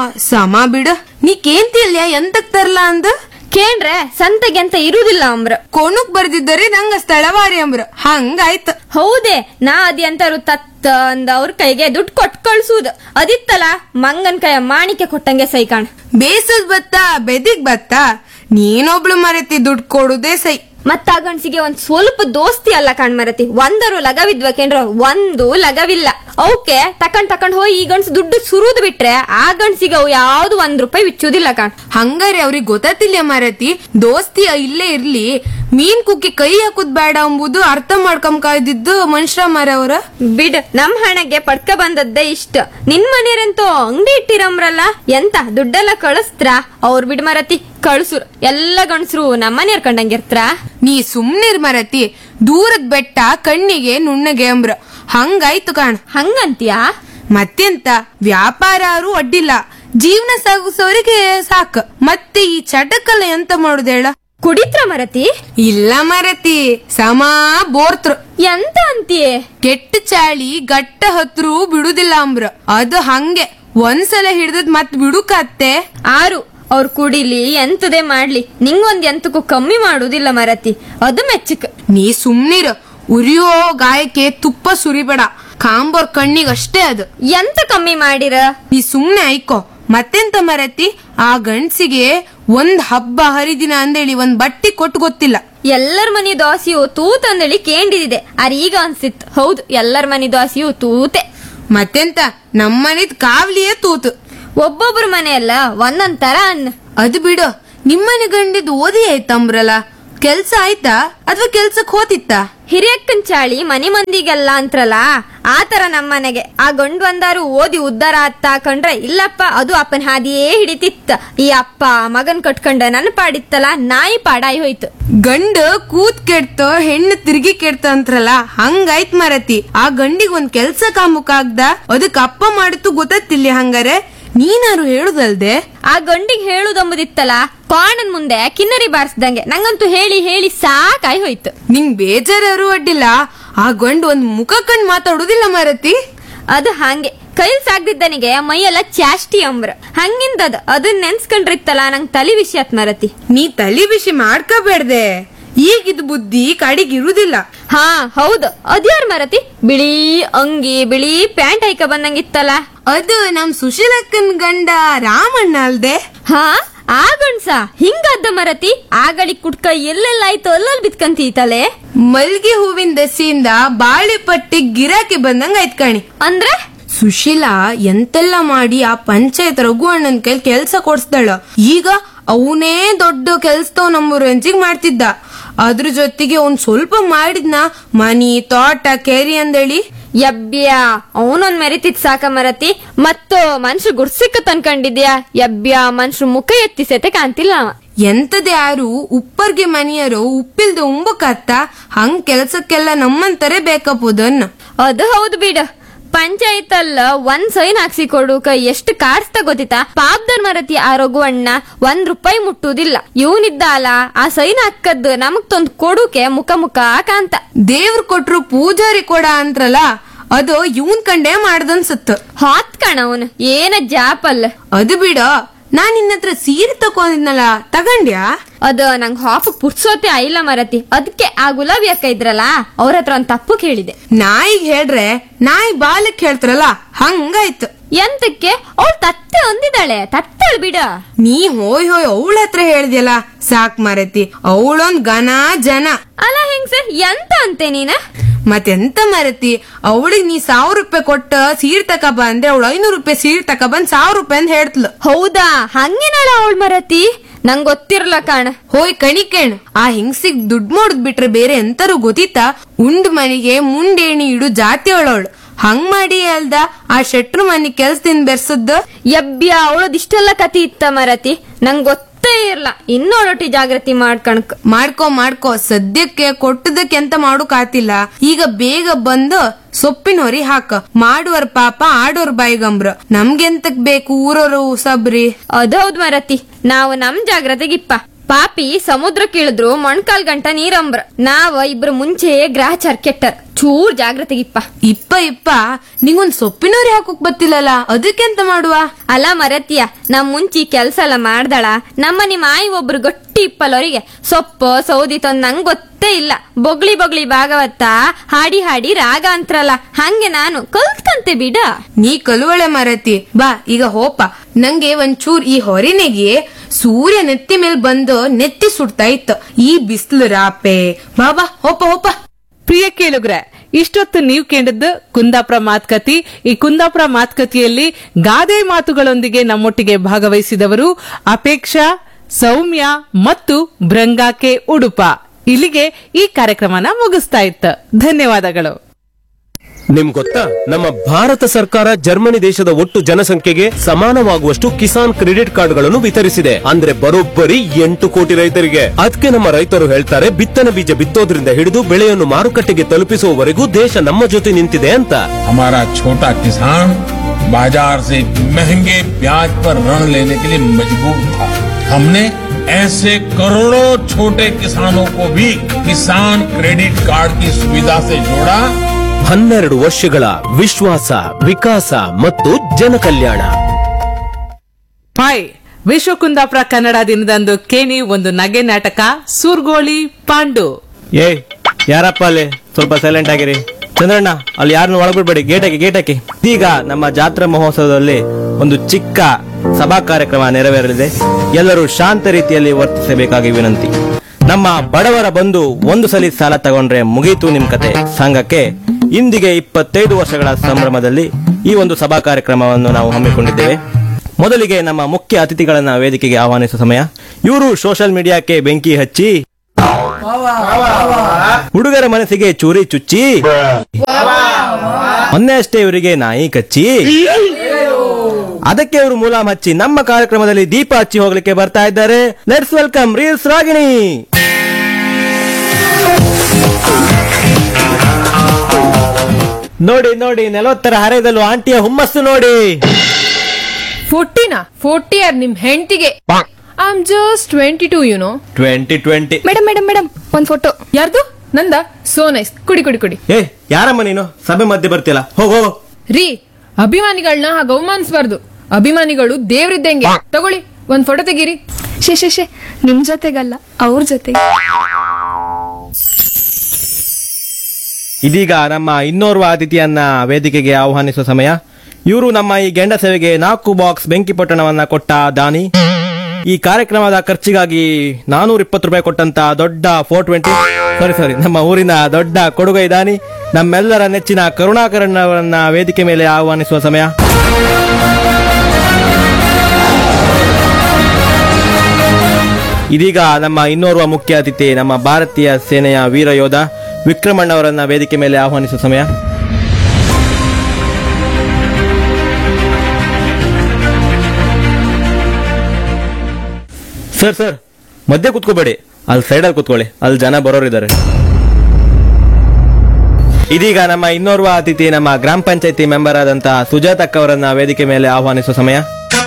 ಸಮ ಬಿಡ ನೀ ಕೇಂತಿಲ್ಯ ಎಂತಕ್ ತರ್ಲ ಅಂದ ಕೇಂಡ್ರೆ ಸಂತೆಗೆ ಅಂತ ಇರುದಿಲ್ಲ ಅಂಬ್ರ ಕೋಣಕ್ ಬರ್ದಿದ್ದರೆ ನಂಗ ಸ್ಥಳವಾರಿ ಅಂಬ್ರ ಹಂಗಾಯ್ತ ಹೌದೇ ನಾ ಅದ್ಯಂತರು ತತ್ತ ಅಂದ ಅವ್ರ ಕೈಗೆ ದುಡ್ಡು ಕೊಟ್ ಕಳ್ಸುದು ಅದಿತ್ತಲ್ಲ ಮಂಗನ್ ಕೈಯ ಮಾಣಿಕೆ ಕೊಟ್ಟಂಗೆ ಸೈ ಕಾಣ್ ಬೇಸದ್ ಬತ್ತ ಬೆದಿಗ್ ಬತ್ತ ನೀನೊಬ್ಳು ಮರೆತಿ ದುಡ್ಡು ಕೊಡುದೇ ಸೈ ಮತ್ತ ಆ ಗಂಡ್ಸಿಗೆ ಒಂದ್ ಸ್ವಲ್ಪ ದೋಸ್ತಿ ಅಲ್ಲ ಕಾಣ್ ಮರತಿ ಒಂದರು ಲಗವಿದ್ಬೇಕೇನ್ರ ಒಂದು ಲಗವಿಲ್ಲ ಅವಕ್ಕೆ ತಕೊಂಡ್ ತಕೊಂಡ್ ಹೋಗಿ ಈ ಗಂಡ್ಸ್ ದುಡ್ಡು ಸುರುದ್ ಬಿಟ್ರೆ ಆ ಗಂಡ್ಸಿಗೆ ಅವು ಯಾವ್ದು ಒಂದ್ ರೂಪಾಯಿ ಬಿಚ್ಚುದಿಲ್ಲ ಕಾಣ್ ಹಂಗಾರೆ ಅವ್ರಿಗೆ ಗೊತ್ತಿಲ್ಲ ಮರತಿ ದೋಸ್ತಿ ಇಲ್ಲೇ ಇರ್ಲಿ ಮೀನ್ ಕುಕ್ಕಿ ಕೈ ಹಾಕುದ್ ಬೇಡ ಎಂಬುದು ಅರ್ಥ ಮಾಡ್ಕೊಂಡ್ ಕಾಯ್ದಿದ್ದು ಮನುಷ್ಯ ಮರವ್ರ ಬಿಡ್ ನಮ್ ಹಣಕ್ಕೆ ಪಡ್ಕ ಬಂದದ್ದೇ ಇಷ್ಟ ನಿನ್ ಮನೆಯರಂತೂ ಅಂಗಡಿ ಇಟ್ಟಿರಮ್ರಲ್ಲ ಎಂತ ದುಡ್ಡೆಲ್ಲ ಕಳಿಸ್ತ್ರ ಅವ್ರ್ ಬಿಡ್ ಮರತಿ ಕಳ್ಸುರ್ ಎಲ್ಲ ಗಂಡ್ಸ್ರು ನಮ್ಮನೆ ಕಂಡಂಗಿರ್ತ್ರ ನೀ ಸುಮ್ನಿರ್ ಮರತಿ ದೂರದ್ ಬೆಟ್ಟ ಕಣ್ಣಿಗೆ ನುಣ್ಣಗೆ ಅಂಬ್ರ ಹಂಗಾಯ್ತು ಕಾಣ್ ಹಂಗಂತ್ಯಾ ಮತ್ತೆಂತ ವ್ಯಾಪಾರಾರು ಅಡ್ಡಿಲ್ಲ ಜೀವನ ಸಾಗಿಸೋರಿಗೆ ಸಾಕ್ ಮತ್ತೆ ಈ ಚಟಕಲ್ಲ ಎಂತ ಮಾಡುದೇಳ ಕುಡಿತ್ರ ಮರತಿ ಇಲ್ಲ ಮರತಿ ಸಮ ಬೋರ್ತೃ ಎಂತ ಅಂತೀಯೇ ಕೆಟ್ಟ ಚಾಳಿ ಗಟ್ಟ ಹತ್ರು ಬಿಡುದಿಲ್ಲ ಅಂಬ್ರ ಅದು ಹಂಗೆ ಒಂದ್ಸಲ ಹಿಡ್ದದ್ ಮತ್ ಬಿಡುಕತ್ತೆ ಆರು ಅವ್ರು ಕುಡಿಲಿ ಎಂತದೇ ಮಾಡ್ಲಿ ನಿಂಗೊಂದ್ ಎಂತಕ್ಕೂ ಕಮ್ಮಿ ಮಾಡುದಿಲ್ಲ ಮರತಿ ಅದು ಮೆಚ್ಚಕ್ ನೀ ಸುಮ್ನಿರು ಉರಿಯೋ ಗಾಯಕ್ಕೆ ತುಪ್ಪ ಸುರಿಬೇಡ ಕಾಂಬೋರ್ ಕಣ್ಣಿಗ್ ಅಷ್ಟೇ ಅದು ಎಂತ ಕಮ್ಮಿ ಮಾಡಿರ ನೀ ಸುಮ್ನೆ ಐಕೋ ಮತ್ತೆಂತ ಮರತಿ ಆ ಗಂಡ್ಸಿಗೆ ಒಂದ್ ಹಬ್ಬ ಹರಿದಿನ ಅಂದೇಳಿ ಒಂದ್ ಬಟ್ಟಿ ಕೊಟ್ಟು ಗೊತ್ತಿಲ್ಲ ಎಲ್ಲರ ಮನಿ ದೋಸೆಯು ತೂತ್ ಅಂದೇಳಿ ಕೇಂಡಿದಿದೆ ಆರ್ ಈಗ ಅನ್ಸಿತ್ ಹೌದು ಎಲ್ಲರ ಮನಿ ದೋಸೆಯು ತೂತೆ ಮತ್ತೆಂತ ನಮ್ಮನಿದ್ ಕಾವ್ಲಿಯೇ ತೂತು ಒಬ್ಬೊಬ್ರ ಮನೆಯಲ್ಲ ಒಂದೊಂದ್ ತರ ಅನ್ನ ಅದು ಬಿಡು ನಿಮ್ಮನೆ ಗಂಡಿದ್ ಓದಿ ಆಯ್ತಂಬ್ರಲ್ಲ ಕೆಲ್ಸ ಆಯ್ತಾ ಅಥವಾ ಕೆಲ್ಸಕ್ ಹೋತಿತ್ತಾ ಹಿರಿಯಕ್ಕನ್ ಚಾಳಿ ಮನೆ ಮಂದಿಗೆಲ್ಲ ಅಂತ್ರಲ್ಲ ಆತರ ನಮ್ಮನೆಗೆ ಆ ಗಂಡು ಒಂದಾರು ಓದಿ ಉದ್ದಾರ ಅತ್ತ ಕಂಡ್ರೆ ಇಲ್ಲಪ್ಪ ಅದು ಅಪ್ಪನ ಹಾದಿಯೇ ಹಿಡಿತಿತ್ತ ಈ ಅಪ್ಪ ಮಗನ್ ಕಟ್ಕೊಂಡ ನನ್ನ ಪಾಡಿತ್ತಲ್ಲ ನಾಯಿ ಪಾಡಾಯಿ ಹೋಯ್ತು ಗಂಡ ಕೂತ್ ಕೆಡ್ತ ಹೆಣ್ಣು ತಿರುಗಿ ಕೆಡ್ತ ಅಂತ್ರಲ್ಲ ಹಂಗಾಯ್ತ್ ಮರತಿ ಆ ಗಂಡಿಗ್ ಒಂದ್ ಕೆಲ್ಸ ಕಾಮುಕ ಆಗ್ದ ಅದಕ್ ಅಪ್ಪ ಮಾಡಿತ್ತು ಗೊತ್ತಿಲ್ಲ ಹಂಗಾರೆ ನೀನಾರು ಹೇಳುದಲ್ದೆ ಆ ಗಂಡಿಗೆ ಹೇಳುದಂಬುದಿತ್ತಲ್ಲ ಕಾಣನ್ ಮುಂದೆ ಕಿನ್ನರಿ ಬಾರಿಸ್ದಂಗೆ ನಂಗಂತೂ ಹೇಳಿ ಹೇಳಿ ಸಾಕಾಯಿ ಹೋಯ್ತು ನಿಂಗ್ ಬೇಜಾರು ಅಡ್ಡಿಲ್ಲ ಆ ಗಂಡು ಒಂದ್ ಮುಖ ಕಂಡ್ ಮಾತಾಡುದಿಲ್ಲ ಮರತಿ ಅದು ಹಂಗೆ ಕೈಲ್ ಸಾಗ್ದಿದ್ದನಿಗೆ ಮೈಯೆಲ್ಲ ಚಾಷ್ಟಿ ಅಂಬ್ರ ಹಂಗಿಂದದ ಅದನ್ನ ನೆನ್ಸ್ಕೊಂಡ್ರಿತ್ತಲ್ಲ ನಂಗ್ ತಲಿ ವಿಷಯ ಮರತಿ ನೀ ತಲಿ ಬಿಸಿ ಮಾಡ್ಕೋಬೇಡ್ದೆ ಈಗಿದ್ ಬುದ್ಧಿ ಕಡಿಗಿರುದಿಲ್ಲ ಹಾ ಹೌದು ಅದ್ಯಾರ್ ಮರತಿ ಬಿಳಿ ಅಂಗಿ ಬಿಳಿ ಪ್ಯಾಂಟ್ ಹೈಕ ಬಂದಂಗಿತ್ತಲ್ಲ ಅದು ನಮ್ ಸುಶೀಲಕ್ಕನ್ ಗಂಡ ರಾಮಣ್ಣ ಅಲ್ದೆ ಹಾ ಆ ಗಂಡ್ಸ ಹಿಂಗದ್ದ ಮರತಿ ಆಗಳಿ ಕುಟ್ಕ ಎಲ್ಲೆಲ್ಲ ಆಯ್ತು ಅಲ್ಲಲ್ಲಿ ಬಿತ್ಕಂತೀತಲೆ ಮಲ್ಗೆ ಹೂವಿನ ದಸಿಯಿಂದ ಬಾಳೆ ಪಟ್ಟಿ ಗಿರಾಕಿ ಬಂದಂಗ ಆಯ್ತ್ ಕಣಿ ಅಂದ್ರೆ ಸುಶೀಲಾ ಎಂತೆಲ್ಲ ಮಾಡಿ ಆ ಪಂಚಾಯತ್ ರಘು ಅಣ್ಣನ್ ಕೈಲಿ ಕೆಲ್ಸ ಕೊಡ್ಸ್ದಳ ಈಗ ಅವನೇ ದೊಡ್ಡ ಕೆಲ್ಸದವ್ ನಮ್ಮ ರಂಜಿಗ್ ಮಾಡ್ತಿದ್ದ ಅದ್ರ ಜೊತೆಗೆ ಒಂದ್ ಸ್ವಲ್ಪ ಮಾಡಿದ್ನ ಮನಿ ತೋಟ ಕೇರಿ ಅಂದೇಳಿ ಯಬ್ಬ್ಯ ಅವನೊಂದ್ ಮೆರಿತಿದ್ ಸಾಕ ಮರತಿ ಮತ್ತು ಮನ್ಷು ಗುಡ್ಸಿಕ್ಕ ತನ್ಕೊಂಡಿದ್ಯಾ ಯಬ್ಬ್ಯ ಮನ್ಷು ಮುಖ ಎತ್ತಿ ಸೆತೆ ಕಾಣ್ತಿಲ್ಲ ಅವ ಎಂತದ್ ಯಾರು ಉಪ್ಪರ್ಗೆ ಮನಿಯರು ಉಪ್ಪಿಲ್ದ ಉಂಬಕತ್ತ ಹಂಗ್ ಕೆಲ್ಸಕ್ಕೆಲ್ಲ ನಮ್ಮಂತರೇ ಬೇಕಪ್ಪುದನ್ನ ಅದು ಹೌದು ಬಿಡ ಪಂಚಾಯತ್ ಅಲ್ಲ ಒಂದ್ ಸೈನ್ ಹಾಕ್ಸಿ ಕೊಡುಕ ಎಷ್ಟು ಕಾಡ್ಸ್ತ ಗೊತ್ತಿತ್ತಾ ಪಾಪ್ದರ್ ಮರತಿ ಆ ರಘುವಣ್ಣ ಒಂದ್ ರೂಪಾಯಿ ಮುಟ್ಟುದಿಲ್ಲ ಇವನಿದ್ದ ಅಲ್ಲ ಆ ಸೈನ್ ಹಾಕದ್ದು ನಮಗ್ ತಂದ್ ಕೊಡುಕೆ ಮುಖ ಮುಖ ಕಾಂತ ದೇವ್ರ ಕೊಟ್ರು ಪೂಜಾರಿ ಕೊಡ ಅಂತ್ರಲ್ಲ ಅದು ಇವನ್ ಕಂಡೇ ಮಾಡ್ದನ್ಸತ್ತು ಹಾತ್ ಕಣ ಅವನು ಏನ ಜಾಪಲ್ ಅದು ಬಿಡ ನಾನ್ ನಿನ್ನ ಹತ್ರ ಸೀರೆ ತಕೊಂಡಿದ್ನಲ್ಲ ತಗಂಡ್ಯಾ ಅದು ನಂಗ್ ಹಾಪ ಪುಡ್ಸೋತೆ ಆಯಿಲ್ಲ ಮರತಿ ಅದಕ್ಕೆ ಆ ಗುಲಾಬಿ ಅಕ್ಕ ಇದ್ರಲ್ಲ ಅವ್ರ ಹತ್ರ ಒಂದ್ ತಪ್ಪು ಕೇಳಿದೆ ನಾಯಿಗ್ ಹೇಳ್ರೆ ನಾಯಿ ಬಾಲಕ್ ಹೇಳ್ತಾರಲ್ಲ ಹಂಗಾಯ್ತು ಎಂತಕ್ಕೆ ಅವಳು ತತ್ತೆ ಹೊಂದಿದಾಳೆ ತತ್ತಳ್ ಬಿಡ ನೀ ಹೋಯ್ ಹೋಯ್ ಅವಳ ಹತ್ರ ಹೇಳ್ದ್ಯಲ್ಲ ಸಾಕ್ ಮರತಿ ಅವಳೊಂದ್ ಘನ ಜನ ಅಲ್ಲ ಹೆಂಗ್ಸ ಎಂತ ಅಂತೆ ನೀನ ಮತ್ತೆಂತ ಮರತಿ ಅವಳಿಗೆ ನೀ ಸಾವಿರ ರೂಪಾಯಿ ಕೊಟ್ಟ ಸೀರೆ ತಕ ಬಂದ್ರೆ ಅವಳು ಐನೂರು ರೂಪಾಯಿ ಸೀರೆ ತಕ ಬಂದ್ ಸಾವಿರ ರೂಪಾಯಿ ಅಂತ ಹೇಳ್ತ್ಲು ಹೌದಾ ಹಂಗೇನಳ ಅವಳು ಮರತಿ ನಂಗ್ ಗೊತ್ತಿರಲ್ಲ ಕಾಣ ಹೋಯ್ ಕಣಿಕೇಣ್ ಆ ಹಿಂಗ್ಸಿಗ್ ದುಡ್ಡು ಮಾಡೋದ್ ಬಿಟ್ರೆ ಬೇರೆ ಎಂತರೂ ಗೊತ್ತಿತ್ತಾ ಉಂಡ್ ಮನಿಗೆ ಮುಂಡೇಣಿ ಇಡು ಜಾತಿ ಅವಳವಳು ಹಂಗ್ ಮಾಡಿ ಅಲ್ದ ಆ ಶೆಟ್ರು ಮನಿ ಕೆಲ್ಸದಿಂದ ಬೆರ್ಸದ್ದು ಯಬ್ಬ್ಯ ಅವಳದಿಷ್ಟೆಲ್ಲ ಕತಿ ಇತ್ತ ಮರತಿ ನಂಗ್ ಗೊತ್ತೇ ಇರ್ಲ ಇನ್ನೊಳೊಟ್ಟಿ ಜಾಗೃತಿ ಮಾಡ್ಕಣಕ್ ಮಾಡ್ಕೋ ಮಾಡ್ಕೋ ಸದ್ಯಕ್ಕೆ ಕೊಟ್ಟದಕ್ಕೆ ಎಂತ ಮಾಡೋಕ್ ಆತಿಲ್ಲ ಈಗ ಬೇಗ ಬಂದು ಸೊಪ್ಪಿನ ಹೊರಿ ಹಾಕ ಮಾಡುವರ್ ಪಾಪ ಆಡೋರ್ ಬಾಯಿಗಂಬ್ರ ನಮ್ಗೆಂತಕ್ ಬೇಕು ಊರವರು ಸಬ್ರಿ ಅದೌದ್ ಮರತಿ ನಾವು ನಮ್ ಜಾಗ್ರತೆಗಿಪ್ಪ ಪಾಪಿ ಸಮುದ್ರ ಕೀಳಿದ್ರು ಮೊಣ್ಕಾಲ್ ಗಂಟ ನೀರಂಬ್ರ ನಾವ ಇಬ್ರು ಮುಂಚೆ ಗ್ರಹಚಾರ ಕೆಟ್ಟರ್ ಚೂರ್ ಜಾಗ್ರತೆಗಿಪ್ಪ ಇಪ್ಪ ಇಪ್ಪ ನಿಂಗೊಂದ್ ಸೊಪ್ಪಿನವ್ರಿ ಹಾಕೋಕ್ ಬತ್ತಿಲ್ಲಲ್ಲ ಅದಕ್ಕೆಂತ ಮಾಡುವ ಅಲ್ಲ ಮರತಿಯ ನಮ್ ಮುಂಚಿ ಕೆಲ್ಸ ಎಲ್ಲ ಮಾಡ್ದಳ ನಮ್ಮ ನಿಮ್ಮ ಆಯಿ ಒಬ್ರು ಗಟ್ಟಿ ಇಪ್ಪಲ್ಲವರಿಗೆ ಸೊಪ್ಪು ಸೌದಿ ತಂದ್ ನಂಗ್ ಗೊತ್ತೇ ಇಲ್ಲ ಬೊಗ್ಳಿ ಬೊಗ್ಳಿ ಭಾಗವತ ಹಾಡಿ ಹಾಡಿ ರಾಗ ಅಂತ್ರಲ್ಲ ಹಂಗೆ ನಾನು ಕಲ್ತಂತೆ ಬಿಡ ನೀ ಕಲುವಳೆ ಮರತಿ ಬಾ ಈಗ ಹೋಪ ನಂಗೆ ಒಂಚೂರ್ ಈ ಹೊರಿನೆಗೆ ಸೂರ್ಯ ನೆತ್ತಿ ಮೇಲ್ ಬಂದು ನೆತ್ತಿ ಸುಡ್ತಾ ಇತ್ತು ಈ ಬಿಸ್ಲು ರಾಪೆ ಬಾ ಬಾ ಹೋಪ ಹೋಪ ಪ್ರಿಯ ಕೇಳುಗ್ರೆ ಇಷ್ಟೊತ್ತು ನೀವು ಕೇಳಿದ್ದು ಕುಂದಾಪುರ ಮಾತುಕತಿ ಈ ಕುಂದಾಪುರ ಮಾತುಕತೆಯಲ್ಲಿ ಗಾದೆ ಮಾತುಗಳೊಂದಿಗೆ ನಮ್ಮೊಟ್ಟಿಗೆ ಭಾಗವಹಿಸಿದವರು ಅಪೇಕ್ಷಾ ಸೌಮ್ಯ ಮತ್ತು ಭೃಂಗಾಕೆ ಉಡುಪ ಇಲ್ಲಿಗೆ ಈ ಕಾರ್ಯಕ್ರಮನ ಮುಗಿಸ್ತಾ ಇತ್ತು ಧನ್ಯವಾದಗಳು ನಿಮ್ ಗೊತ್ತಾ ನಮ್ಮ ಭಾರತ ಸರ್ಕಾರ ಜರ್ಮನಿ ದೇಶದ ಒಟ್ಟು ಜನಸಂಖ್ಯೆಗೆ ಸಮಾನವಾಗುವಷ್ಟು ಕಿಸಾನ್ ಕ್ರೆಡಿಟ್ ಕಾರ್ಡ್ಗಳನ್ನು ವಿತರಿಸಿದೆ ಅಂದ್ರೆ ಬರೋಬ್ಬರಿ ಎಂಟು ಕೋಟಿ ರೈತರಿಗೆ ಅದಕ್ಕೆ ನಮ್ಮ ರೈತರು ಹೇಳ್ತಾರೆ ಬಿತ್ತನೆ ಬೀಜ ಬಿತ್ತೋದ್ರಿಂದ ಹಿಡಿದು ಬೆಳೆಯನ್ನು ಮಾರುಕಟ್ಟೆಗೆ ತಲುಪಿಸುವವರೆಗೂ ದೇಶ ನಮ್ಮ ಜೊತೆ ನಿಂತಿದೆ ಅಂತ हमारा छोटा किसान बाजार से महंगे ब्याज पर ऋण लेने के लिए मजबूर था हमने ऐसे करोड़ों छोटे किसानों को भी किसान क्रेडिट कार्ड की सुविधा से जोड़ा ಹನ್ನೆರಡು ವರ್ಷಗಳ ವಿಶ್ವಾಸ ವಿಕಾಸ ಮತ್ತು ಜನಕಲ್ಯಾಣ ಫೈ ವಿಶ್ವ ಕುಂದಾಪುರ ಕನ್ನಡ ದಿನದಂದು ಕೇಣಿ ಒಂದು ನಗೆ ನಾಟಕ ಸೂರ್ಗೋಳಿ ಪಾಂಡು ಏ ಯಾರಪ್ಪ ಅಲ್ಲಿ ಸ್ವಲ್ಪ ಸೈಲೆಂಟ್ ಆಗಿರಿ ಚಂದ್ರಣ್ಣ ಅಲ್ಲಿ ಯಾರನ್ನು ಒಳಬಿಡ್ಬೇಡಿ ಗೇಟ್ ಹಾಕಿ ಗೇಟ್ ಹಾಕಿ ಈಗ ನಮ್ಮ ಜಾತ್ರಾ ಮಹೋತ್ಸವದಲ್ಲಿ ಒಂದು ಚಿಕ್ಕ ಸಭಾ ಕಾರ್ಯಕ್ರಮ ನೆರವೇರಲಿದೆ ಎಲ್ಲರೂ ಶಾಂತ ರೀತಿಯಲ್ಲಿ ವರ್ತಿಸಬೇಕಾಗಿ ವಿನಂತಿ ನಮ್ಮ ಬಡವರ ಬಂಧು ಒಂದು ಸಲ ಸಾಲ ತಗೊಂಡ್ರೆ ಮುಗೀತು ನಿಮ್ ಕತೆ ಸಂಘಕ್ಕೆ ಇಂದಿಗೆ ಇಪ್ಪತ್ತೈದು ವರ್ಷಗಳ ಸಂಭ್ರಮದಲ್ಲಿ ಈ ಒಂದು ಸಭಾ ಕಾರ್ಯಕ್ರಮವನ್ನು ನಾವು ಹಮ್ಮಿಕೊಂಡಿದ್ದೇವೆ ಮೊದಲಿಗೆ ನಮ್ಮ ಮುಖ್ಯ ಅತಿಥಿಗಳನ್ನ ವೇದಿಕೆಗೆ ಆಹ್ವಾನಿಸುವ ಸಮಯ ಇವರು ಸೋಷಿಯಲ್ ಮೀಡಿಯಾಕ್ಕೆ ಬೆಂಕಿ ಹಚ್ಚಿ ಹುಡುಗರ ಮನಸ್ಸಿಗೆ ಚೂರಿ ಚುಚ್ಚಿ ಮೊನ್ನೆ ಅಷ್ಟೇ ಇವರಿಗೆ ನಾಯಿ ಕಚ್ಚಿ ಅದಕ್ಕೆ ಇವರು ಮೂಲ ಹಚ್ಚಿ ನಮ್ಮ ಕಾರ್ಯಕ್ರಮದಲ್ಲಿ ದೀಪ ಹಚ್ಚಿ ಹೋಗ್ಲಿಕ್ಕೆ ಬರ್ತಾ ಇದ್ದಾರೆ ಲೆಟ್ಸ್ ವೆಲ್ಕಮ್ ರೀಲ್ಸ್ ರಾಗಿಣಿ ನೋಡಿ ನೋಡಿ ನಲವತ್ತರ ಹರೆಯದಲ್ಲೂ ಆಂಟಿಯ ಹುಮ್ಮಸ್ಸು ನೋಡಿ ಫೋರ್ಟಿನಾ ಫೋರ್ಟಿ ಆರ್ ನಿಮ್ ಹೆಂಡತಿಗೆ I am just twenty two you know twenty twenty madam madam madam ಒಂದ್ ಫೋಟೋ ಯಾರ್ದು ನಂದ ಸೋ ನೈಸ್ ಕುಡಿ ಕುಡಿ ಕುಡಿ ಏ ಯಾರಮ್ಮ ನೀನು ಸಭೆ ಮಧ್ಯೆ ಬರ್ತಿಲ್ಲ ಹೋಗು ಹೋಗು ರೀ ಅಭಿಮಾನಿಗಳನ್ನ ಹಾಗೆ ಅವಮಾನಿಸ್ಬಾರ್ದು ಅಭಿಮಾನಿಗಳು ದೇವ್ರಿದ್ದಂಗೆ ತಗೊಳ್ಳಿ ಒಂದ್ ಫೋಟೋ ತೆಗೀರಿ ಶೇ ಶೇ ಶೇ ನಿಮ್ ಜೊತೆಗಲ್ಲ ಅವ್ರ ಜೊತೆಗೆ ಇದೀಗ ನಮ್ಮ ಇನ್ನೋರ್ವ ಅತಿಥಿಯನ್ನ ವೇದಿಕೆಗೆ ಆಹ್ವಾನಿಸುವ ಸಮಯ ಇವರು ನಮ್ಮ ಈ ಗೆಂಡ ಸೇವೆಗೆ ನಾಲ್ಕು ಬಾಕ್ಸ್ ಬೆಂಕಿ ಪೊಟ್ಟಣವನ್ನ ಕೊಟ್ಟ ದಾನಿ ಈ ಕಾರ್ಯಕ್ರಮದ ಖರ್ಚಿಗಾಗಿ ನಾನೂರ ಇಪ್ಪತ್ತು ರೂಪಾಯಿ ಕೊಟ್ಟಂತ ದೊಡ್ಡ ಫೋರ್ ಟ್ವೆಂಟಿ ಸಾರಿ ಸಾರಿ ನಮ್ಮ ಊರಿನ ದೊಡ್ಡ ಕೊಡುಗೈ ದಾನಿ ನಮ್ಮೆಲ್ಲರ ನೆಚ್ಚಿನ ಕರುಣಾಕರನ್ ಅವರನ್ನ ವೇದಿಕೆ ಮೇಲೆ ಆಹ್ವಾನಿಸುವ ಸಮಯ ಇದೀಗ ನಮ್ಮ ಇನ್ನೋರ್ವ ಮುಖ್ಯ ಅತಿಥಿ ನಮ್ಮ ಭಾರತೀಯ ಸೇನೆಯ ವೀರ ಯೋಧ ವಿಕ್ರಮಣ್ಣ ಅವರನ್ನ ವೇದಿಕೆ ಮೇಲೆ ಆಹ್ವಾನಿಸುವ ಸಮಯ ಸರ್ ಸರ್ ಮಧ್ಯೆ ಕುತ್ಕೋಬೇಡಿ ಅಲ್ಲಿ ಸೈಡಲ್ಲಿ ಕುತ್ಕೊಳ್ಳಿ ಅಲ್ಲಿ ಜನ ಬರೋರಿದ್ದಾರೆ ಇದೀಗ ನಮ್ಮ ಇನ್ನೋರ್ವ ಅತಿಥಿ ನಮ್ಮ ಗ್ರಾಮ ಪಂಚಾಯತಿ ಮೆಂಬರ್ ಆದಂತಹ ಸುಜಾತಕ್ಕ ಅವರನ್ನ ವೇದಿಕೆ ಮೇಲೆ ಆಹ್ವಾನಿಸುವ ಸಮಯ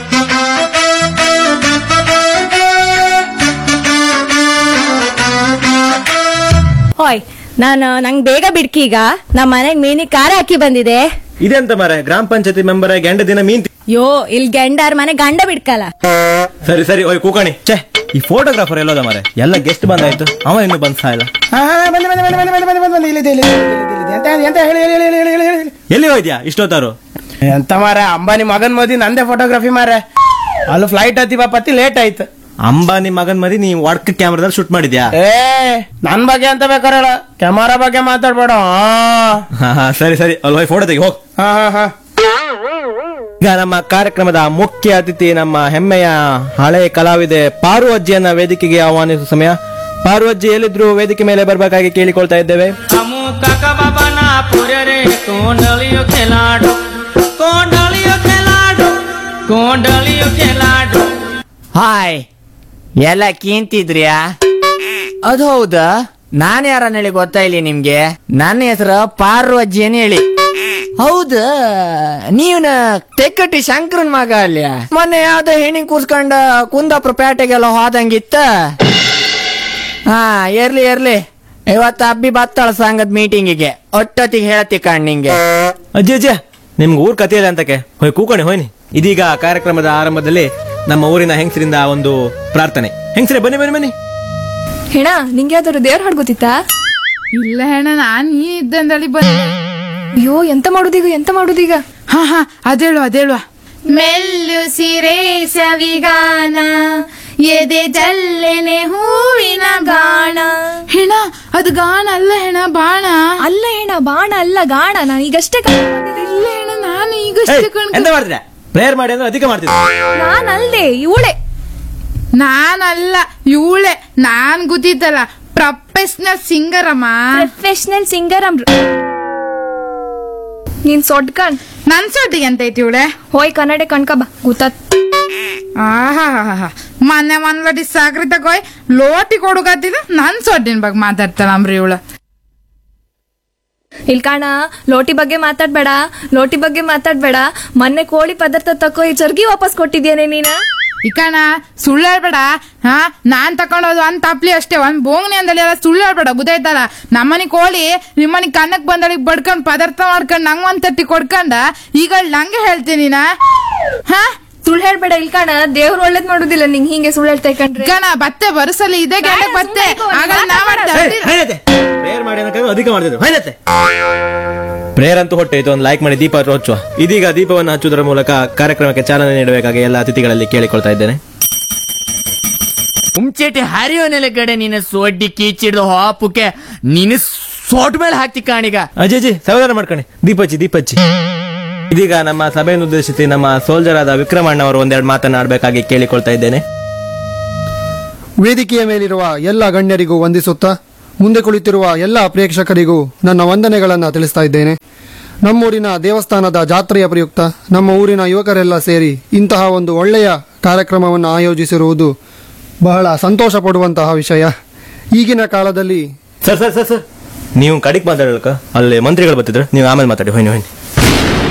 ಹೋಯ್ ನಾನು ನಂಗ್ ಬೇಗ ಬಿಡ್ಕಿ ಈಗ ನಮ್ಮ ಮನೆಗ್ ಮೀನಿ ಖಾರ ಹಾಕಿ ಬಂದಿದೆ ಇದೆಂತ ಮರೆ ಗ್ರಾಮ ಪಂಚಾಯತಿ ಮೆಂಬರ್ ಗಂಡ ದಿನ ಮೀನ್ ತಿ- ಯೋ ಇಲ್ಲಿ ಗಂಡಾರ್ ಮನೆ ಗಂಡ ಬಿಡ್ಕಲ್ಲ ಸರಿ ಸರಿ ಓಯ್ ಕೂಕಣಿ ಛೇ ಈ ಫೋಟೋಗ್ರಾಫರ್ ಎಲ್ಲೋದ ಮರೆ ಎಲ್ಲ ಗೆಸ್ಟ್ ಬಂದಾಯ್ತು ಅವ ಇನ್ನು ಬಂದ್ ಸಾಯಲ್ಲ ಎಲ್ಲಿ ಹೋಯ್ದ್ಯಾ ಇಷ್ಟೊತ್ತಾರು ಎಂತ ಮಾರ ಅಂಬಾನಿ ಮಗನ್ ಮದಿ ನಂದೇ ಫೋಟೋಗ್ರಫಿ ಮಾರ ಅಲ್ಲಿ ಫ್ಲೈಟ್ ಹತ್ತಿ ಬಾಪತ್ತಿ ಲೇಟ್ ಆಯ್ತು ಅಂಬಾನಿ ಮಗನ್ ಮರಿ ನೀ ವಡ್ಕ ಕ್ಯಾಮ್ರಾದಲ್ಲಿ ಶೂಟ್ ಮಾಡಿದ್ಯಾ ಏ ನನ್ ಬಗ್ಗೆ ಅಂತ ಬೇಕಾರೆ ಹೇಳ ಕ್ಯಾಮರಾ ಬಗ್ಗೆ ಮಾತಾಡ್ಬೇಡ ಹಾ, ಹಾ, ಸರಿ ಸರಿ ಅಲ್ಲಿ ಹೋಗಿ ಫೋಟೋ ತೆಗಿ ಹೋಗ್ ಹಾ ಹಾ ಹಾ ಈಗ ನಮ್ಮ ಕಾರ್ಯಕ್ರಮದ ಮುಖ್ಯ ಅತಿಥಿ ನಮ್ಮ ಹೆಮ್ಮೆಯ ಹಳೆ ಕಲಾವಿದೆ ಪಾರು ಅಜ್ಜಿಯನ್ನ ವೇದಿಕೆಗೆ ಆಹ್ವಾನಿಸುವ ಸಮಯ ಪಾರು ಅಜ್ಜಿ ಎಲ್ಲಿದ್ರು ವೇದಿಕೆ ಮೇಲೆ ಬರ್ಬೇಕಾಗಿ ಕೇಳಿಕೊಳ್ತಾ ಇದ್ದೇವೆ કોંડળીઓ ખેલાડો કોંડળીઓ ખેલાડો કોંડળીઓ ખેલાડો ಹಾಯ್ ಎಲ್ಲ ಕೀಂತಿದ್ರ್ಯಾ ಅದು ಹೌದಾ ನಾನ್ ಯಾರನ್ನ ಹೇಳಿ ಗೊತ್ತಾ ಇಲ್ಲಿ ನಿಮ್ಗೆ ನನ್ನ ಹೆಸರು ಪಾರು ಅಜ್ಜಿ ಅಂತ ಹೇಳಿ ಹೌದಾ ನೀವ್ನ ತೆಕ್ಕಟ್ಟಿ ಶಂಕರನ್ ಮಗ ಅಲ್ಯ ಮೊನ್ನೆ ಯಾವ್ದೋ ಹೆಣ್ಣಿಂಗ್ ಕೂರ್ಸ್ಕೊಂಡ ಕುಂದಾಪುರ ಪೇಟೆಗೆಲ್ಲ ಹೋದಂಗಿತ್ತ ಹಾ ಇರ್ಲಿ ಇರ್ಲಿ ಇವತ್ತು ಅಬ್ಬಿ ಬತ್ತಾಳ ಸಂಘದ ಮೀಟಿಂಗಿಗೆ ಒಟ್ಟೊತ್ತಿಗೆ ಹೇಳ್ತಿ ಕಣ್ ನಿಂಗೆ ಅಜ್ಜಿ ಅಜ್ಜಿ ನಿಮ್ಗೆ ಊರ್ ಕಥೆಯಲ್ಲಿ ಅಂತಕ್ಕೆ ಹೋಯ್ ಕೂಕಣಿ ಹೋಯ್ನಿ ಇದೀಗ ಕಾರ್ಯಕ್ರಮದ ಆರಂಭದಲ್ಲಿ ನಮ್ಮ ಊರಿನ ಹೆಂಗಸರಿಂದ ಒಂದು ಪ್ರಾರ್ಥನೆ ಹೆಂಗಸರೇ ಬನ್ನಿ ಬನ್ನಿ ಬನ್ನಿ ಹೆಣ ನಿಂಗೆ ಯಾವ್ದಾದ್ರು ದೇವ್ರ ಹಾಡ್ ಗೊತ್ತಿತ್ತಾ ಇಲ್ಲ ಹೆಣ ನಾನ್ ಈ ಇದ್ದಂದಲ್ಲಿ ಬಂದೆ ಅಯ್ಯೋ ಎಂತ ಮಾಡುದೀಗ ಎಂತ ಮಾಡುದೀಗ ಹಾ ಹಾ ಅದೇಳು ಅದೇಳುವ ಮೆಲ್ಲು ಸಿರೆ ಸವಿಗಾನ ಎದೆ ಜಲ್ಲೆನೆ ಹೂವಿನ ಗಾಣ ಹೆಣ ಅದು ಗಾಣ ಅಲ್ಲ ಹೆಣ ಬಾಣ ಅಲ್ಲ ಹೆಣ ಬಾಣ ಅಲ್ಲ ಗಾಣ ನಾನು ಈಗಷ್ಟೇ ಇಲ್ಲ ಹೆಣ ನಾನು ಏಯ್, ಈಗಷ್ಟೇ ಎಂತ ಮಾಡ್ತೀರಾ ಪ್ರೇಯರ್ ಮಾಡಿ ಅಂದ್ರೆ ಅಧಿಕ ಮಾಡ್ತಿದ್ದೆ ನಾನಲ್ದೆ ಇವಳೆ ನಾನಲ್ಲ ಇವಳೆ ನಾನ್ ಗೊತ್ತಿತ್ತಲ್ಲ ಪ್ರೊಫೆಷನಲ್ ಸಿಂಗರ್ ಅಮ್ಮ ಪ್ರೊಫೆಷನಲ್ ಸಿಂಗರ್ ಅಮ್ರ ನೀನ್ ಸೊಡ್ಕಣ್ ನನ್ ಸೊಟ್ಟಿಗೆ ಅಂತ ಐತಿ ಇವಳೆ ಹೋಯ್ ಕನ್ನಡ ಕಣ್ಕ ಬಾ ಗೊತ್ತಾತ್ ಆಹಾ ಮೊನ್ನೆ ಒಂದ್ ಲೋಟಿ ಸಾಕ್ರಿ ತಗೋಯ್ ಲೋಟಿ ಕೊಡುಗತ್ತಿದ ನನ್ ಸೊಟ್ಟಿನ ಬಗ್ಗೆ ಮಾತಾಡ್ತಾಳ ಅಂಬ್ರಿ ಇವಳು ಇಲ್ ಕಾಣ ಲೋಟಿ ಬಗ್ಗೆ ಮಾತಾಡ್ಬೇಡ ಲೋಟಿ ಬಗ್ಗೆ ಮಾತಾಡ್ಬೇಡ ಮೊನ್ನೆ ಕೋಳಿ ಪದಾರ್ಥ ತಕೋ ಈ ಚರ್ಗಿ ವಾಪಸ್ ಕೊಟ್ಟಿದ್ಯೇನೆ ನೀನ ಇಕಣ ಸುಳ್ಳು ಹೇಳ್ಬೇಡ ಹಾ ನಾನ್ ತಕೊಂಡೋದು ಒಂದ್ ತಪ್ಲಿ ಅಷ್ಟೇ ಒಂದ್ ಬೋಂಗ್ನಿ ಅಂದಲ್ಲಿ ಎಲ್ಲ ಸುಳ್ಳು ಹೇಳ್ಬೇಡ ಗೊತ್ತಾಯ್ತಲ್ಲ ನಮ್ಮನಿ ಕೋಳಿ ನಿಮ್ಮನಿ ಕನ್ನಕ್ ಬಂದಳಿಗೆ ಬಡ್ಕೊಂಡ್ ಪದಾರ್ಥ ಮಾಡ್ಕೊಂಡ್ ನಂಗ್ ಒಂದ್ ತಟ್ಟಿ ಕೊಡ್ಕೊಂಡ ಈಗ ನಂಗೆ ಹೇಳ್ತೀನಿ ನಾ ಹಾ ಸುಳ್ಳು ಹೇಳ್ಬೇಡ ಇಲ್ ಕಾಣ ದೇವ್ರು ಒಳ್ಳೇದ್ ಮಾಡುದಿಲ್ಲ ನಿಂಗ್ ಹಿಂಗೆ ಸುಳ್ಳು ಹೇಳ್ತಾ ಕಣ್ರಿ ಕಣ ಬತ್ತೆ ಬರಸಲ್ಲ ಇದೇ ಗಂಟೆ ಬತ್ತೆ ಆಗಲ್ಲ ನಾ ಮಾಡ್ತಾ ಪ್ರೇಯರ್ ಮಾಡಿ ಅನ್ನೋಕ್ಕಾಗಿ ಅಧಿಕ ಮಾಡ್ತಿದ್ರು ಹೈನತ್ತೆ ಪ್ರೇಯರ್ ಅಂತೂ ಹೊಟ್ಟೆ ಒಂದು ಲೈಕ್ ಮಾಡಿ ದೀಪ ಹಚ್ಚುವ ಇದೀಗ ದೀಪವನ್ನು ಹಚ್ಚುವುದರ ಮೂಲಕ ಕಾರ್ಯಕ್ರಮಕ್ಕೆ ಚಾಲನೆ ನೀಡಬೇಕಾಗಿ ಎಲ್ಲ ಅತಿಥಿಗಳಲ್ಲಿ ಕೇಳಿಕೊಳ್ತಾ ಇದ್ದೇನೆ ಉಮ್ಚೇಟಿ ಹರಿಯೋ ನೆಲೆ ಕಡೆ ನಿನ್ನ ಸೊಡ್ಡಿ ಕೀಚಿಡ್ದು ಹಾಪುಕ್ಕೆ ನಿನ್ನ ಸೋಟ್ ಮೇಲೆ ಹಾಕ್ತಿ ಕಾಣೀಗ ಅಜಯ್ ಜಿ ಸಮಾಧಾನ ಮಾಡ್ಕೊಳ್ಳಿ ದೀಪಚ್ಚಿ ದೀಪಚ್ಚಿ ಇದೀಗ ನಮ್ಮ ಸಭೆಯನ್ನು ಉದ್ದೇಶಿಸಿ ನಮ್ಮ ಸೋಲ್ಜರ್ ಆದ ವಿಕ್ರಮಣ್ಣ ಅವರು ಒಂದೆರಡು ಮಾತನಾಡಬೇಕಾಗಿ ಕೇಳಿಕೊಳ್ತಾ ಇದ್ದೇನೆ ವೇದಿಕೆಯ ಮೇಲಿರುವ ಎಲ್ಲ ಗಣ್ಯರಿಗೂ ವಂದಿಸುತ್ತಾ ಮುಂದೆ ಕುಳಿತಿರುವ ಎಲ್ಲ ಪ್ರೇಕ್ಷಕರಿಗೂ ನನ್ನ ವಂದನೆಗಳನ್ನು ತಿಳಿಸ್ತಾ ಇದ್ದೇನೆ ನಮ್ಮೂರಿನ ದೇವಸ್ಥಾನದ ಜಾತ್ರೆಯ ಪ್ರಯುಕ್ತ ನಮ್ಮ ಊರಿನ ಯುವಕರೆಲ್ಲ ಸೇರಿ ಇಂತಹ ಒಂದು ಒಳ್ಳೆಯ ಕಾರ್ಯಕ್ರಮವನ್ನು ಆಯೋಜಿಸಿರುವುದು ಬಹಳ ಸಂತೋಷ ಪಡುವಂತಹ ವಿಷಯ ಈಗಿನ ಕಾಲದಲ್ಲಿ ಸರ್ ಸರ್ ಸರ್ ಸರ್ ನೀವು ಕಡಿಕ್ ಮಾತಾಡಲ್ಕ ಅಲ್ಲಿ ಮಂತ್ರಿಗಳು ಬರ್ತಿದ್ರು ನೀವು ಆಮೇಲೆ ಮಾತಾಡಿ ಹೋಯ್ನಿ ಹೋಯ್ನಿ